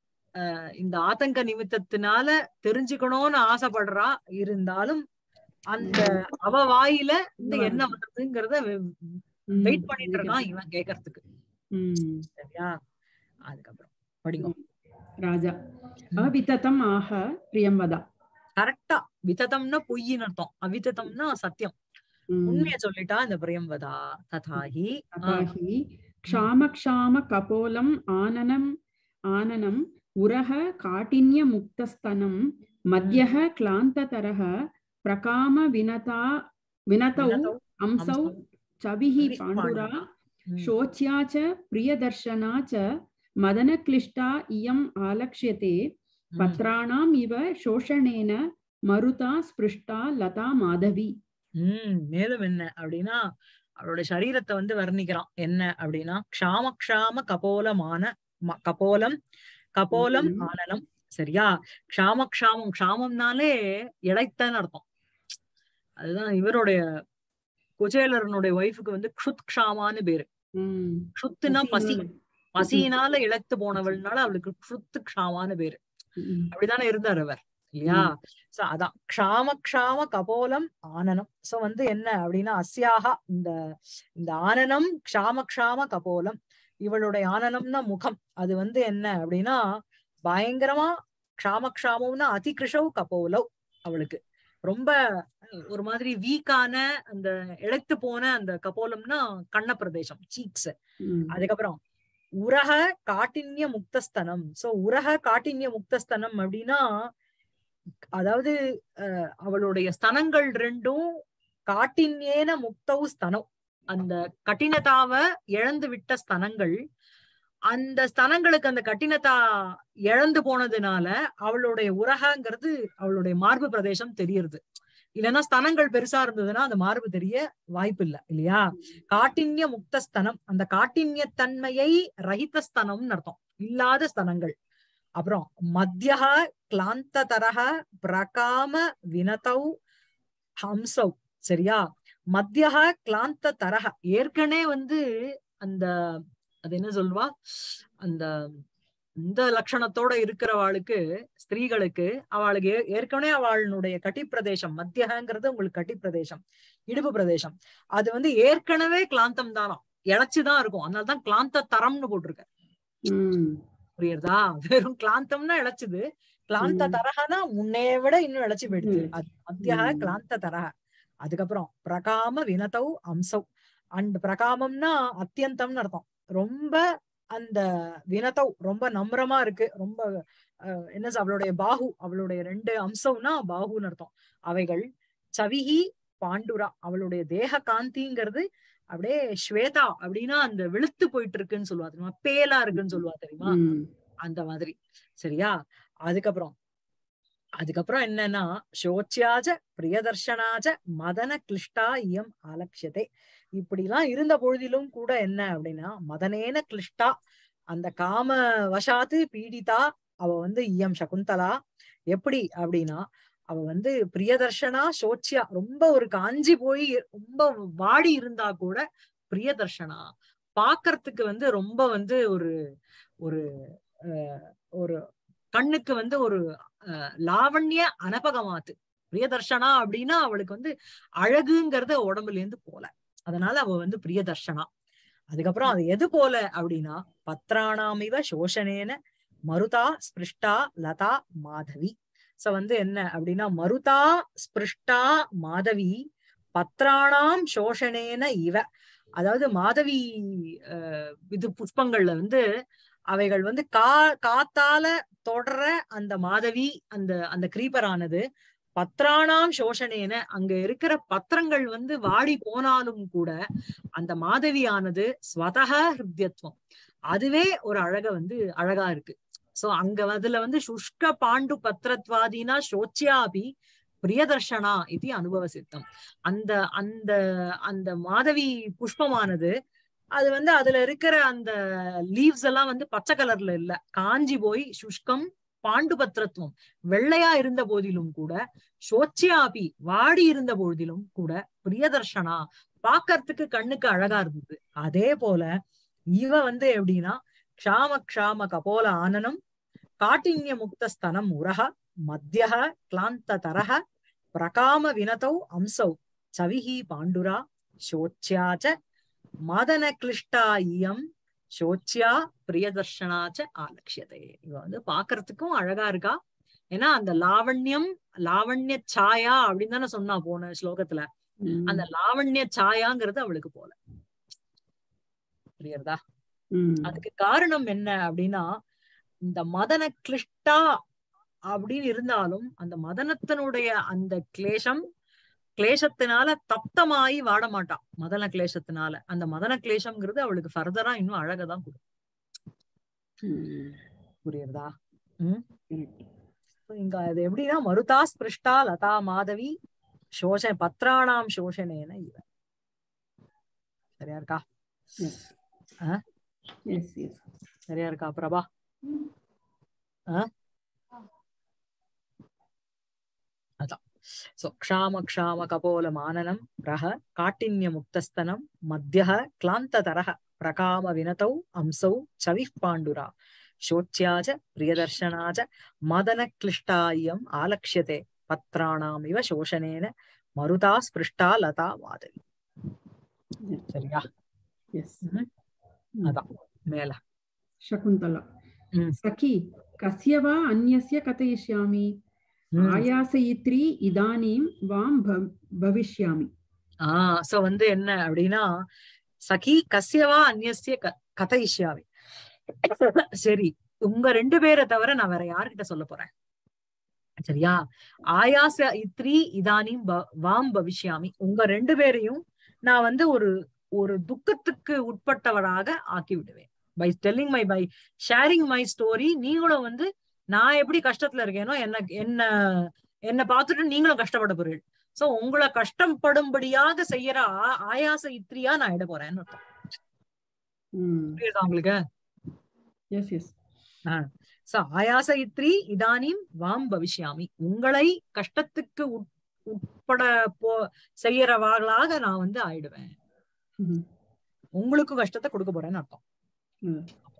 அஹ் இந்த ஆதங்க நிமித்தத்தினால தெரிஞ்சுக்கணும்னு ஆசைப்படுறா இருந்தாலும் அந்த அவ வாயில இந்த என்ன வந்ததுங்கிறத ம், வெயிட் பண்ணிட்டு இருக்கான் இவன் கேக்குறதுக்கு ம். சரியா அதுக்கப்புறம் படிங்க ராஜா அவிததம் ஆக பிரியம் வதா கரெக்டா விததம்னா பொய்ன்னு அர்த்தம் அவிததம்னா சத்தியம் ம். உண்மைய சொல்லிட்டா இந்த பிரியம்பதா ததாஹி அதாஹி க்ஷாம க்ஷாம கபோலம் ஆனனம் ஆனனம் உரக காட்டின்ய முக்தஸ்தனம் மத்தியः क्लान्ततरः प्रकाम विनता विनतौ வினதௌ अंसौ அம்சௌ चविः चविः पाण्डुरा पाण्डुरा। ம். शोच्या च प्रियदर्शना च मदनक्लिष्टा इयम् आलक्ष्यते ம். पत्राणाम् इव शोषणेन मरुता स्पृष्टा लता माधवी உம் மேலும் என்ன அப்படின்னா அவளோட சரீரத்தை வந்து வர்ணிக்கிறான் என்ன அப்படின்னா க்ஷாம க்ஷாம கபோலமான ம- கபோலம் கபோலம் ம்ஹும். ஆனனம் சரியா க்ஷாம க்ஷாமம் க்ஷாமம்னாலே இழைத்தன்னு அர்த்தம் அதுதான் இவருடைய குச்சேலரனுடைய ஒய்ஃபுக்கு வந்து க்ஷுத் க்ஷாமான்னு பேரு ம். க்ஷுத்துனா பசி பசியினால. பசியினால இழைத்து போனவள்னால அவளுக்கு க்ஷுத்து க்ஷாமான்னு பேரு ம். அப்படிதானே இருந்தார் அவர் இல்லையா சோ அதான் க்ஷாம க்ஷாம கபோலம் ஆனனம் சோ வந்து என்ன அப்படின்னா அஸ்யாகா இந்த இந்த ஆனனம் க்ஷாம க்ஷாம கபோலம் இவளுடைய ஆனனம்னா முகம் அது வந்து என்ன அப்படின்னா பயங்கரமா க்ஷாம க்ஷாமம்னா அதிகிருஷவ் கபோலவ் அவளுக்கு ரொம்ப ஒரு மாதிரி வீக்கான அந்த இழைத்து போன அந்த கபோலம்னா கண்ண பிரதேசம் சீக்ஸ் ம். அதுக்கப்புறம் உரக காட்டின்ய முக்தஸ்தனம் சோ உரக காட்டின்ய முக்தஸ்தனம் அப்படின்னா அதாவது அஹ், அவளுடைய ஸ்தனங்கள் ரெண்டும் காட்டின்யேன முக்தௌ ஸ்தனம் அந்த கடினதாவ இழந்து விட்ட ஸ்தனங்கள் அந்த ஸ்தனங்களுக்கு அந்த கடினதா இழந்து போனதுனால அவளுடைய உரகங்கிறது அவளுடைய மார்பு பிரதேசம் தெரியுது இல்லைன்னா ஸ்தனங்கள் பெருசா இருந்ததுன்னா அந்த மார்பு தெரிய வாய்ப்பு இல்ல இல்லையா காட்டின்ய முக்த ஸ்தனம் அந்த காட்டின்ய தன்மையை ரஹித ஸ்தனம்னு அர்த்தம் இல்லாத ஸ்தனங்கள் அப்புறம் மத்திய கிளாந்த தரக பிரகாம வினதௌ ஹம்சௌ சரியா மத்திய கிளாந்த தரக ஏற்கனவே வந்து அந்த அது என்ன சொல்வா அந்த இந்த லட்சணத்தோட இருக்கிறவாளுக்கு ஸ்திரீகளுக்கு அவளுக்கு ஏ- ஏற்கனவே அவளுடைய கட்டி பிரதேசம் மத்தியகங்கிறது உங்களுக்கு கட்டி பிரதேசம் இடுப்பு பிரதேசம் அது வந்து ஏற்கனவே கிளாந்தம் தானாம் இழைச்சுதான் இருக்கும் அதனாலதான் கிளாந்த தரம்னு போட்டிருக்க ம். புரியுறதா வெறும் கிளாந்தம்னா இழைச்சுது கிளாந்த ம். தரகனா முன்னைய விட இன்னும் இழைச்சு போயிடுது ம். அது மத்திய ம். கிளாந்த தரக அதுக்கப்புறம் பிரகாம வினதௌ அம்சௌ அண்ட் பிரகாமம்னா அத்தியந்தம்னு அர்த்தம் ரொம்ப அந்த வினதௌ ரொம்ப நம்ரமா இருக்கு ரொம்ப அஹ், என்ன சொல், அவளுடைய பாகு அவளுடைய ரெண்டு அம்சம்னா பாகுன்னு அர்த்தம் அவைகள் சவிஹி பாண்டுரா அவளுடைய தேக காந்திங்கிறது அப்படியே ஸ்வேதா அப்படின்னா அந்த வெளுத்து போயிட்டு இருக்குன்னு சொல்லுவா தெரியுமா பேலா இருக்குன்னு சொல்லுவா தெரியுமா ம். அந்த மாதிரி சரியா அதுக்கப்புறம் அதுக்கப்புறம் என்னன்னா சோச்சியாஜ பிரியதர்ஷனாஜ மதன கிளிஷ்டா இயம் ஆலட்சியதே இப்படி எல்லாம் இருந்த பொழுதிலும் கூட என்ன அப்படின்னா மதனேன கிளிஷ்டா அந்த காம வசாத்து பீடிதா அவ வந்து இயம் சகுந்தலா எப்படி அப்படின்னா அவ வந்து பிரியதர்ஷனா சோச்சியா ரொம்ப ஒரு காஞ்சி போய் ரொம்ப வாடி இருந்தா கூட பிரியதர்ஷனா பாக்குறதுக்கு வந்து ரொம்ப வந்து ஒரு ஒரு அஹ், ஒரு கண்ணுக்கு வந்து ஒரு அஹ், லாவண்ய அனபகமாத்து பிரியதர்ஷனா அப்படின்னா அவளுக்கு வந்து அழகுங்கிறது உடம்புல இருந்து போல அதனால அவ வந்து பிரியதர்ஷனா அதுக்கப்புறம் அது எது போல அப்படின்னா பத்ராணாமிவ சோஷனேன மருதா ஸ்பிருஷ்டா லதா மாதவி சோ வந்து என்ன அப்படின்னா மருதா ஸ்பிருஷ்டா மாதவி பத்ராணாம் சோஷனேன இவ அதாவது மாதவி அஹ், இது புஷ்பங்கள்ல வந்து அவைகள் வந்து கா காத்தால தொடர அந்த மாதவி அந்த அந்த கிரீப்பரானது பத்ராணாம் சோஷனேன அங்க இருக்கிற பத்திரங்கள் வந்து வாடி போனாலும் கூட அந்த மாதவியானது ஸ்வதக ஹிருத்யத்துவம் அதுவே ஒரு அழக வந்து அழகா இருக்கு சோ அங்க அதுல வந்து சுஷ்க பாண்டு பத்திரத்வாதினா சோச்சியாபி பிரியதர்ஷனா இது அனுபவ சித்தம் அந்த அந்த அந்த மாதவி புஷ்பமானது அது வந்து அதுல இருக்கிற அந்த லீவ்ஸ் எல்லாம் வந்து பச்சை கலர்ல இல்ல காஞ்சி போய் சுஷ்கம் பாண்டுபத்திரத்துவம் வெள்ளையா இருந்த போதிலும் கூட சோச்சியாபி வாடி இருந்த போதிலும் கூட பிரியதர்ஷனா பாக்கறதுக்கு கண்ணுக்கு அழகா இருந்தது அதே போல இவ வந்து எப்படின்னா க்ஷாம க்ஷாம கபோல ஆனனம் காட்டின்ய முக்தஸ்தனம் உரக மத்தியக கிளாந்த தரக பிரகாம வினதௌ அம்சௌ சவிஹி பாண்டுரா சோச்சியாச்ச மதன கிளிஷ்டா இயம் சோச்சியா பிரியதர்ஷனாச்ச ஆலட்சியதே இவ வந்து பாக்குறதுக்கும் அழகா இருக்கா ஏன்னா அந்த லாவண்யம் லாவண்ய சாயா அப்படின்னு தானே சொன்னா போன ஸ்லோகத்துல ம். அந்த லாவண்ய சாயாங்கிறது அவளுக்கு போல புரியுறதா ம். அதுக்கு காரணம் என்ன அப்படின்னா இந்த மதன கிளிஷ்டா அப்படின்னு இருந்தாலும் அந்த மதனத்தினுடைய அந்த கிளேஷம் கிளேசத்தினால தப்தமாயி வாட மாட்டான் மதன கிளேசத்தினால அந்த மதன கிளேசம்ங்கிறது அவளுக்கு ஃபர்தரா இன்னும் அழகதான் கொடுக்கும் ம். புரியுறதா Correct. So இங்க அது எப்படின்னா மருதா ஸ்பிருஷ்டா லதா மாதவி சோஷ பத்ராணாம் சோஷனேன இவ சரியா இருக்கா Yes. ஆ? Yes, yes. சரியா இருக்கா பிரபா ஆ? அதான் சோ க்ஷாம க்ஷாம கபோல மானனம் ரஹ காட்டின்ய முக்தஸ்தனம் மத்தியக கிளாந்த தரஹ பிரகாம வினதௌ அம்சௌ சவிஹ் பாண்டுரா சோச்சியாச்ச பிரியதர்ஷனாச்ச மதன கிளிஷ்டாயம் ஆலக்ஷ்யதே பத்ராணாம் இவ சோஷனேன மருதா ஸ்பிருஷ்டா லதா மாதவி Yes. சரியா Yes. ம்ஹும். ம். அதான் மேல शकुन्तला ம். सखी कस्य वा अन्यस्य कथयिष्यामि ம். आयासयित्री इदानीं वां भव- भविष्यामि ஆஹ் சோ வந்து என்ன அப்படின்னா சகி கஸ்யவா அந்நியசிய க கதைஷ்யாமி சரி உங்க ரெண்டு பேரை தவிர நான் வேற யார்கிட்ட சொல்ல போறேன் சரியா ஆயாச இத்ரி இதானிம் ப- வாம் பவிஷ்யாமி உங்க ரெண்டு பேரையும் நான் வந்து ஒரு ஒரு துக்கத்துக்கு உட்பட்டவராக ஆக்கி விடுவேன் by telling my by sharing my story நீங்களும் வந்து நான் எப்படி கஷ்டத்துல இருக்கேனோ என்ன என்ன என்ன பார்த்துட்டு நீங்களும் கஷ்டப்பட போறீங்க சோ உங்களை கஷ்டப்படும்படியாக செய்யற ஆ- ஆயாச இத்ரியா நான் இட போறேன்னு அர்த்தம். ம். புரியுதா உங்களுக்கு Yes, yes. சோ ஆயாச இத்ரி இதானிம் வாம் பவிஷ்யாமி உங்களை கஷ்டத்துக்கு உட்- உட்பட போ செய்யறவாளாக நான் வந்து ஆயிடுவேன் ம். உங்களுக்கு கஷ்டத்தை கொடுக்க போறேன்னு அர்த்தம் ம்.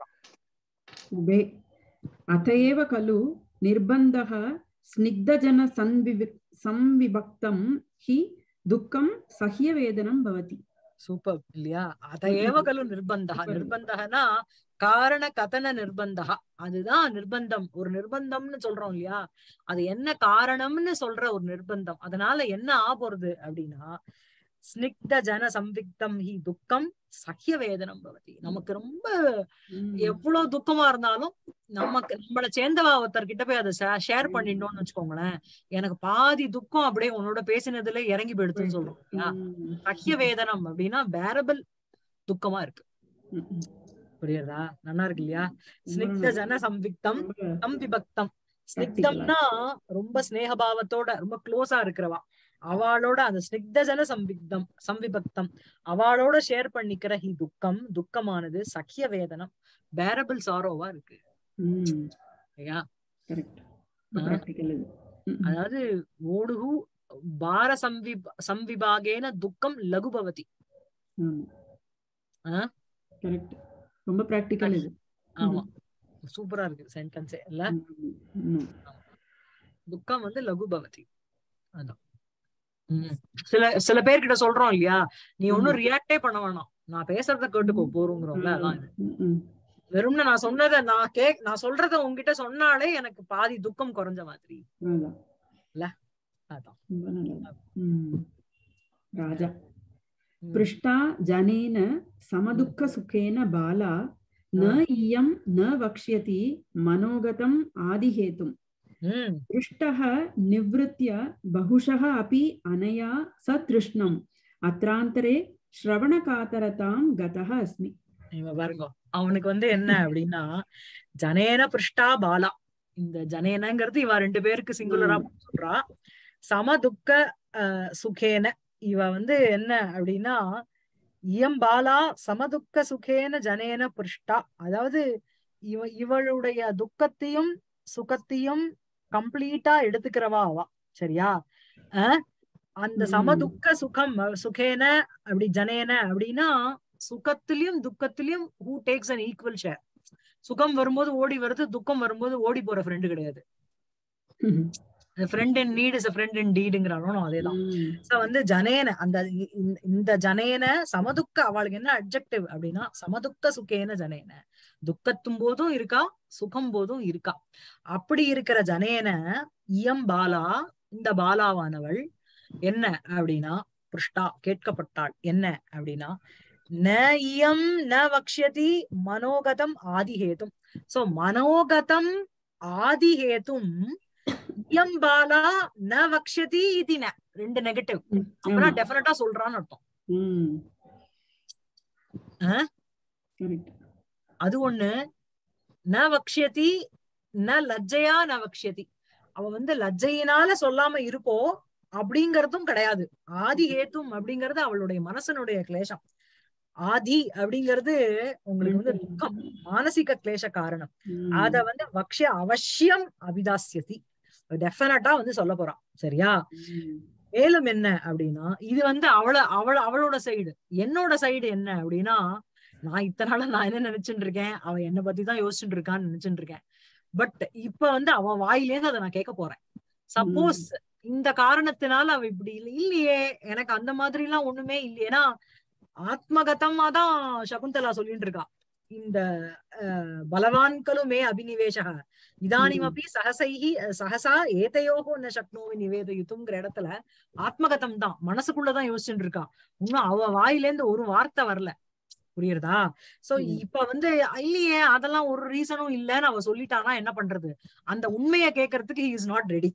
उभे अत एव खलु निर्बन्धः स्निग्धजनसंविवि संविभक्तं हि दुःखं सह्यवेदनं भवति சூப்பர் இல்லையா அதையேவ கலு நிர்பந்தா Super. நிர்பந்தகனா காரண கதன நிர்பந்தா அதுதான் நிர்பந்தம் ஒரு நிர்பந்தம்னு சொல்றோம் இல்லையா அது என்ன காரணம்னு சொல்ற ஒரு நிர்பந்தம் அதனால என்ன ஆ போறது அப்படின்னா ஸ்னிக்த ஜன சம்விக்தம் ஹி துக்கம் சஹ்ய வேதனம் பவதி நமக்கு ரொம்ப ம். எவ்வளவு துக்கமா இருந்தாலும் நமக்கு நம்மள சேர்ந்தவா ஒருத்தர் கிட்ட போய் அதை ஷேர் பண்ணிட்டோம்னு வச்சுக்கோங்களேன் எனக்கு பாதி துக்கம் அப்படியே உன்னோட பேசினதுல இறங்கி போயிடுதுன்னு சொல்றோம் இல்லையா ம். சஹ்ய வேதனம் அப்படின்னா பேரபிள் துக்கமா இருக்கு ம். ம். புரியுறதா நல்லா இருக்கு இல்லையா ஸ்னிக்த நல்லா ஜன சம்விக்தம் ரொம்ப சம்விபக்தம் ஸ்னிக்தம்னா ரொம்ப ஸ்னேகபாவத்தோட ரொம்ப க்ளோஸா இருக்கிறவா அவளோட அந்த ஸ்னிக்த ஜன சம்விக்தம் சம்விபக்தம் அவளோட ஷேர் பண்ணிக்கிற ஹி துக்கம் துக்கமானது சக்கிய வேதனம் பேரபிள் சாரோவா இருக்கு ம். இல்லையா correct. ஆ. practical இது. ம். ம். அதாவது ஓடுகு பார சம்விப சம்விபாகேன துக்கம் லகுபவதி ஆமா. ஆ? correct. ரொம்ப practical இது ஆமா சூப்பரா இருக்கு சென்டென்ஸே இல்ல ம். ம். துக்கம் வந்து லகுபவதி அதான் உம் சில சில பேர்கிட்ட சொல்றோம் இல்லையா நீ ஒன்னும் ரியாக்டே பண்ண வேணாம் நான் பேசுறத கேட்டுக்கோ போறோங்கிறோம்ல அதான் இது. ம். ம். வெறும்னு நான் சொன்னதை நான் கே நான் சொல்றத உன்கிட்ட சொன்னாலே எனக்கு பாதி துக்கம் குறைஞ்ச மாதிரி அதான். அதான் ரொம்ப நல்லது. ம். ராஜா உம் पृष्टा जनेन समदुःखसुखेन बाला न इयं न वक्ष्यति मनोगतम् आदिहेतुम् உம் पृष्टः निवृत्य बहुशः अपि अनया सतृष्णम् अत्रान्तरे श्रवणकातरतां गतः अस्मि இவ பாருங்க அவனுக்கு வந்து என்ன அப்படின்னா ஜனேன பிருஷ்டா பாலா இந்த ஜனேனங்கிறது இவ ரெண்டு பேருக்கு சிங்குலரா சொல்றா சம துக்க அஹ், சுகேன இவ வந்து என்ன அப்படின்னா இயம் பாலா சமதுக்க சுகேன ஜனேன புருஷ்டா அதாவது இவ இவளுடைய துக்கத்தையும் சுகத்தையும் கம்ப்ளீட்டா எடுத்துக்கிறவா அவ சரியா அஹ் அந்த ம். சமதுக்க சுகம் அஹ், சுகேன அப்படி ஜனேன அப்படின்னா சுகத்திலயும் துக்கத்திலயும் who takes an equal share சுகம் வரும்போது ஓடி வருது துக்கம் வரும்போது ஓடி போற ஃப்ரெண்டு கிடையாது friend in need is friend in டீடுங்கிறாலும் அதேதான் ம். சோ வந்து ஜனேன அந்த இ- இந்த- இந்த ஜனேன சமதுக்க அவளுக்கு என்ன அப்ஜெக்டிவ் அப்படின்னா சமதுக்க சுகேன ஜனேன துக்கத்தும் போதும் இருக்கா சுகம் போதும் இருக்கா அப்படி இருக்கிற ஜனேன இயம் பாலா இந்த பாலாவானவள் என்ன அப்படின்னா புருஷ்டா கேட்கப்பட்டாள் என்ன அப்படின்னா ந இயம் ந வக்ஷதி மனோகதம் ஆதிஹேதும் சோ மனோகதம் ஆதிஹேதும் இயம் பாலா ந வக்ஷதி இது ந ரெண்டு நெகட்டிவ் ம். அப்புறம் ஆமா. டெஃபினட்டா சொல்றான்னு அர்த்தம் ம். ஆ? Correct. அது ஒண்ணு ந வக்ஷதி ந லஜ்ஜையா ந வக்ஷதி அவ வந்து லஜ்ஜையினால சொல்லாம இருப்போ அப்படிங்கறதும் கிடையாது ஆதி ஹேத்தும் அப்படிங்கறது அவளுடைய மனசனுடைய கிளேசம் ஆதி அப்படிங்கிறது உங்களுக்கு வந்து துக்கம் மானசிக கிளேச காரணம் ம். அத வந்து வக்ஷ அவசியம் அபிதாசியதி டெஃபினட்டா வந்து சொல்ல போறான் சரியா ம். மேலும் என்ன அப்படின்னா இது வந்து அவள அவள அவளோட சைடு என்னோட சைடு என்ன அப்படின்னா நான் இத்தனை நாளா நான் என்ன நினைச்சுட்டு இருக்கேன் அவ என்ன பத்தி தான் யோசிச்சுட்டு இருக்கான்னு நினைச்சுட்டு இருக்கேன் பட் இப்ப வந்து அவ வாயிலேருந்து அதை நான் கேட்க போறேன் சப்போஸ் இந்த காரணத்தினால அவ இப்படி இல்ல இல்லையே எனக்கு அந்த மாதிரி எல்லாம் ஒண்ணுமே இல்லையே ஏன்னா ஆத்மகதமா தான் சகுந்தலா சொல்லிட்டு இருக்கா இந்த அஹ், பலவான்களு மே அபினிவேஷக இதானிமப்பி சகசைஹி அஹ், சகசா ஏதையோகோ ந சக்னோவி நிவேதயுத்துங்கிற இடத்துல ஆத்மகதம் தான் மனசுக்குள்ளதான் யோசிச்சுட்டு இருக்கா இன்னும் அவ வாயில இருந்து ஒரு வார்த்தை வரல புரியுறதா சோ ம். இப்ப வந்து இல்லையே அதெல்லாம் ஒரு ரீசனும் இல்லன்னு அவ சொல்லிட்டானா என்ன பண்றது அந்த உண்மையை கேட்கறதுக்கு இஸ் நாட் ரெடி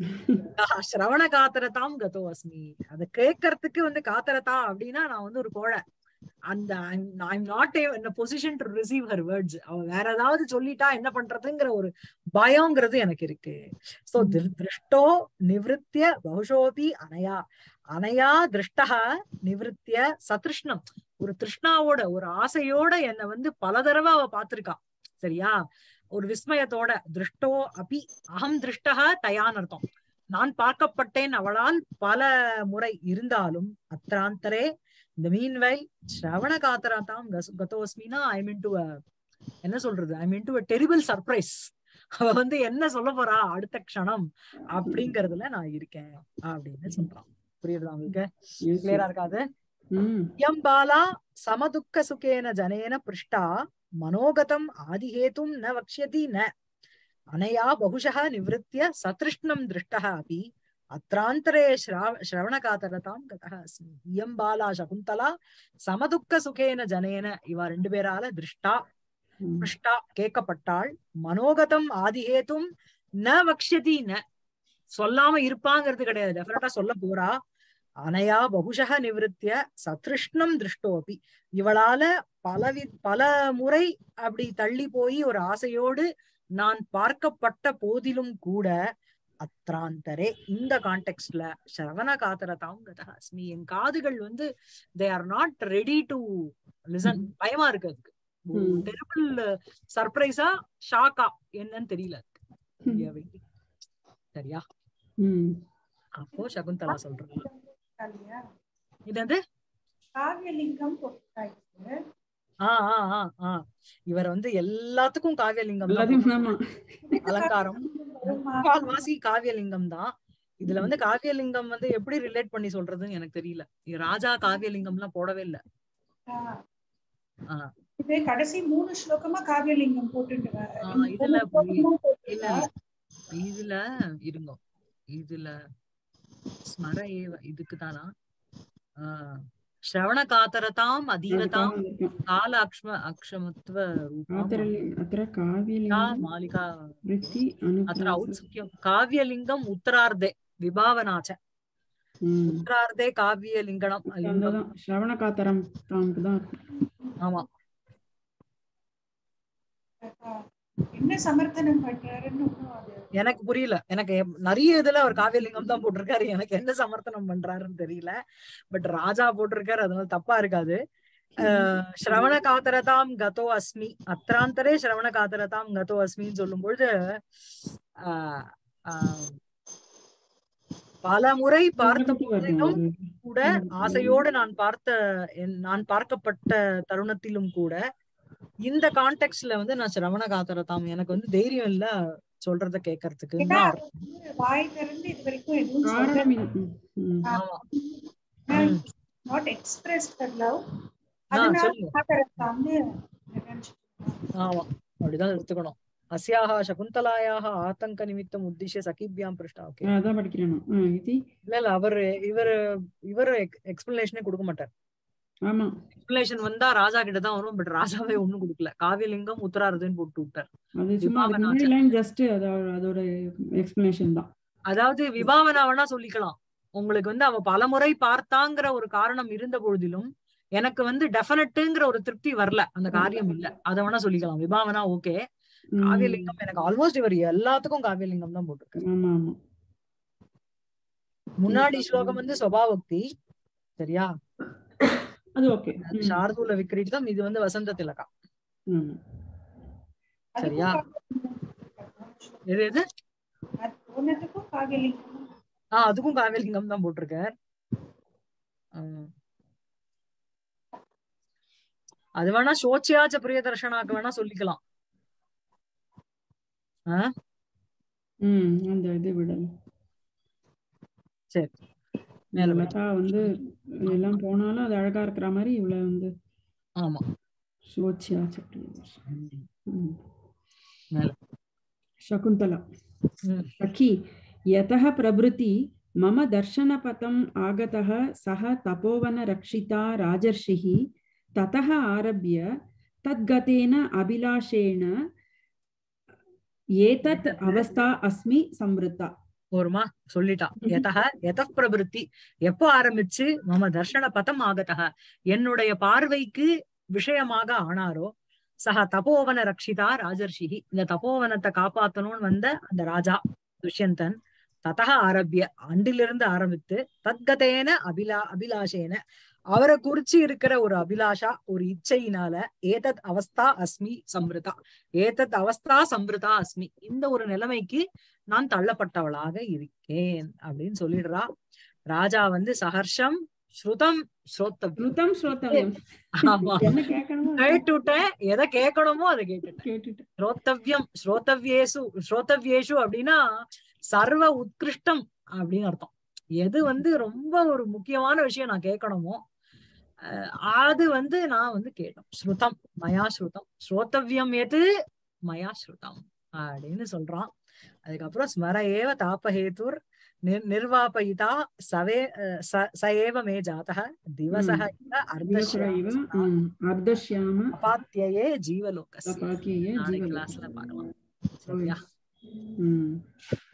சிரவண காத்திரதாம் கதோ அஸ்மி அத கேட்கறதுக்கு வந்து காத்திரதா அப்படின்னா நான் வந்து ஒரு கோழை அந்த I'm not in a position to receive her words அவ வேற ஏதாவது சொல்லிட்டா என்ன பண்றதுங்கிற ஒரு பயம்ங்கிறது எனக்கு இருக்கு சோ திருஷ்டோ நிவிருத்திய பகுஷோபி அனயா அனயா திருஷ்டா நிவிருத்திய சத்ருஷ்ணம் ஒரு திருஷ்ணாவோட ஒரு ஆசையோட என்னை வந்து பல தடவை அவ பாத்திருக்கா சரியா ஒரு விஸ்மயத்தோட திருஷ்டோ அபி அகம் திருஷ்டா தயான் அர்த்தம் நான் பார்க்கப்பட்டேன் அவளால் பல முறை இருந்தாலும் அத்ராந்தரே இந்த மீன்வைல் ஸ்ரவண காத்தராதாம் கஸ்- கதோஸ்மினா ஐ மீன் டு என்ன சொல்றது I mean to terrible surprise அவ வந்து என்ன சொல்ல போறா அடுத்த க்ஷணம் அப்படிங்கறதுல நான் இருக்கேன் அப்படின்னு சொல்றான் புரியுதா உங்களுக்கு Yes, கிளியரா yes. இருக்காது ம். இயம் பாலா சமதுக்க சுகேன ஜனேன பிருஷ்டா மனோகதம் ஆதிஹேதும் ந வக்ஷ்யதி ந அனயா பகுஷः நிவृत्य சத்ருஷ்ணம் திருஷ்டः अपि அத்ராந்தரே ஸ்ராவ ஸ்ரவணகாதரதாம் கதः அஸ்மி இயம் பாலா சகுந்தலா சமதுக்க சுகேன ஜனேன இவ ரெண்டு பேரால திருஷ்டா ம். பிருஷ்டா கேட்கப்பட்டாள் மனோகதம் ஆதிஹேதும் ந வக்ஷ்யதி ந சொல்லாம இருப்பாங்கிறது கிடையாது டெஃபினட்டா சொல்ல போறா அனையா பகுஷக நிவிருத்திய சத்ருஷ்ணம் திருஷ்டோபி இவளால பலவி பல முறை அப்படி தள்ளி போய் ஒரு ஆசையோடு நான் பார்க்கப்பட்ட போதிலும் கூட அத்ராந்தரே இந்த கான்டெக்ட்ல ஸ்ரவண காத்தரதாம் கதா அஸ்மி என் காதுகள் வந்து they are not ready to listen பயமா இருக்கு அதுக்கு ம். டெரிபிள் சர்ப்ரைஸா ஷாக்கா என்னன்னு தெரியல ம். We are waiting. சரியா ம். அப்போ சகுந்தலா சொல்றாங்க இல்லையா என்னது காவியலிங்கம் போட்டாச்சு ஆ ஆ ஆ ஆ இவர் வந்து எல்லாத்துக்கும் காவியலிங்கம் தான் எல்லாத்தையும் ஆமா அலங்காரம் வருமா? முக்கால்வாசி காவியலிங்கம் தான் இதுல வந்து காவியலிங்கம் வந்து எப்படி ரிலேட் பண்ணி சொல்றதுன்னு எனக்கு தெரியல இங்க ராஜா காவியலிங்கம் எல்லாம் போடவே இல்ல ஆ. ஆ. இது கடைசி மூணு ஸ்லோகமா காவியலிங்கம் போட்டுட்டு வர. ஆ, இந்த இதுல மூணு ஸ்லோகமும் போட்டுட்டு இல்ல வர. இதுல இருங்க இதுல ஸ்மர ஏவ இதுக்குதானா ஆஹ் ஸ்ரவண காத்தரதாம் அதீரதாம் கால அக்ஷ்ம அக்ஷமத்துவ ரூபம் आतरलि- अत्र काव्यलिङ्गं மாலிகா மாலிகா वृत्ति अत्र अनुप्रास औत्सुक्यं काव्यलिङ्गम् उत्तरार्धे विभावना च ம். उत्तरार्धे काव्यलिङ्गणम् लिङ्गम् அந்ததான் ஸ்ரவண காத்தரம் தாம்க்கு தான் ஆமா என்ன சமர்த்தனம் பண்றாருன்னு ஒண்ணும் அது எனக்கு புரியல எனக்கு எப்- நிறைய இதுல அவர் காவியலிங்கம் தான் போட்டிருக்காரு எனக்கு என்ன சமர்த்தனம் பண்றாருன்னு தெரியல பட் ராஜா போட்டிருக்காரு அதனால தப்பா இருக்காது ஸ்ரவண காதரதாம் கதோ அஸ்மி அத்ராந்தரே ஸ்ரவண காதரதாம் கதோ அஸ்மின்னு சொல்லும் பொழுது ஆஹ் ஆஹ் பல முறை பார்த்த பொழுதிலும் கூட ஆசையோடு நான் பார்த்த என்- நான் பார்க்கப்பட்ட தருணத்திலும் கூட இந்த கான்டெக்ட்ல வந்து நான் சிரவண காத்தரதாம் எனக்கு வந்து தைரியம் இல்ல சொல்றத கேட்கறதுக்கு ஏன்னா அது வந்து வாய் திறந்து இது வரைக்கும் எதுவும் காரணம் இல்ல. ம், ம். ஆமா ம். நாட் எக்ஸ்பிரஸ் தட் லவ் ஆ, அதனால சொல்லுங்க. காக்கரத்தான்னு நினைச்சிட்டு ஆமா அப்படிதான் எடுத்துக்கணும் அஸ்யாக சகுந்தலாயாக ஆத்தங்க நிமித்தம் உத்திஷ்ய சகிபியாம் பிருஷ்டா ஓகே அதான் படிக்கிறேன் நான். ஆ, இது இல்ல இல்ல அவரு இவரு இவரு எக்ஸ்பிளனேஷனே கொடுக்க மாட்டார் ஆமா எக்ஸ்பிளனேஷன் வந்தா ராஜா கிட்ட தான் வரும் பட் ராஜாவே ஒண்ணும் கொடுக்கல காவியலிங்கம் உத்தரார்த்தம் போட்டு விட்டார் அது சும்மா அதுக்கு விபாவனாச்ச. முன்னாடி லைன் ஜஸ்ட் அதோட அதோட எக்ஸ்பிளனேஷன் தான் அதாவது விபாவனா வேணா சொல்லிக்கலாம் உங்களுக்கு வந்து அவ பலமுறை பார்த்தாங்கிற ஒரு காரணம் இருந்த பொழுதிலும் எனக்கு வந்து டெஃபினட்டுங்கிற ஒரு திருப்தி வரல அந்த காரியம் இல்ல அத வேணா சொல்லிக்கலாம் விபாவனா ஓகே ம். காவியலிங்கம் எனக்கு ஆல்மோஸ்ட் இவர் எல்லாத்துக்கும் காவியலிங்கம் தான் போட்டிருக்காரு ஆமா ஆமா முன்னாடி ஸ்லோகம் வந்து சுபாவக்தி சரியா அது ஓகே அது சார்தூல விக்ரீட்டம் இது வந்து வசந்த திலகா ஆமா சரியா? எது எது அது ஒன்னத்துக்கும் காவியலிங்கம் ஆஹ் அதுக்கும் காவியலிங்கம் தான் போட்டிருக்கார் ஆஹ். அது வேணா சோச்சியாச்ச பிரியதர்ஷனாக்கு வேணா சொல்லிக்கலாம் ஆஹ் ம் அந்த இது விடல சரி மேல போய். லதா வந்து எல்லாம் போனாலும் அது அழகா இருக்கிற மாதிரி இவ்வளவு வந்து ஆமா சோச்சியா சக்தி ம். மேல. शकुन्तला ம். सखी यतः प्रभृति मम दर्शनपथम् आगतः सः तपोवनरक्षिता राजर्षिः ततः आरभ्य तद्गतेन अभिलाषेण एतत् अवस्था अस्मि संवृत्ता ஒருமா சொல்லிட்டா எதக எத பிரபிருத்தி எப்போ ஆரம்பிச்சு மம தர்ஷன பதம் ஆகதக என்னுடைய பார்வைக்கு விஷயமாக ஆனாரோ சக தபோவன ரக்ஷிதா ராஜர்ஷிகி இந்த தபோவனத்தை காப்பாத்தணும்னு வந்த அந்த ராஜா துஷ்யந்தன் ததக ஆரம்பிய அண்டிலிருந்து ஆரம்பித்து தத்கதேன அபிலா அபிலாஷேன அவரை குறிச்சு இருக்கிற ஒரு அபிலாஷா ஒரு இச்சையினால ஏதத் அவஸ்தா அஸ்மி சம்ருதா ஏதத் அவஸ்தா சம்ருதா அஸ்மி இந்த ஒரு நிலைமைக்கு நான் தள்ளப்பட்டவளாக இருக்கேன் அப்படின்னு சொல்லிடுறா ராஜா வந்து சஹர்ஷம் ஸ்ருதம் ஸ்ரோத்தவ்யம் ருதம் ஸ்ரோத்தவ்யம் ஆமா என்ன கேட்கணுமோ அதை கேட்டுட்டேன் எதை கேட்கணுமோ அதை கேட்டுட்டேன் கேட்டுட்டு ஸ்ரோத்தவ்யம் ஸ்ரோத்தவ்யேசு ஸ்ரோத்தவ்யேஷு அப்படின்னா சர்வ உத்கிருஷ்டம் அப்படின்னு அர்த்தம் எது வந்து ரொம்ப ஒரு முக்கியமான விஷயம் நான் கேட்கணுமோ அஹ் அது வந்து நான் வந்து கேட்டோம் ஸ்ருதம் மயா ஸ்ருதம் ஸ்ரோத்தவ்யம் எது மயா ஸ்ருதம் அப்படின்னு சொல்றான் அதுக்கப்புறம் ஸ்மர ஏவ தாபஹேதுர் நிர் நிர்வாபயிதா சவே அஹ் ச- ச ஏவ மே ஜாதக திவசக இவ திவசர இவ அர்த்தஸ்யாம ம், அர்த்தஷ்யாம அபாத்தியே ஜீவலோகஸ்ய தபாக்கியே நாளைக்கு ஜீவலோகம். கிளாஸ்ல பார்க்கலாம் சரியா ம்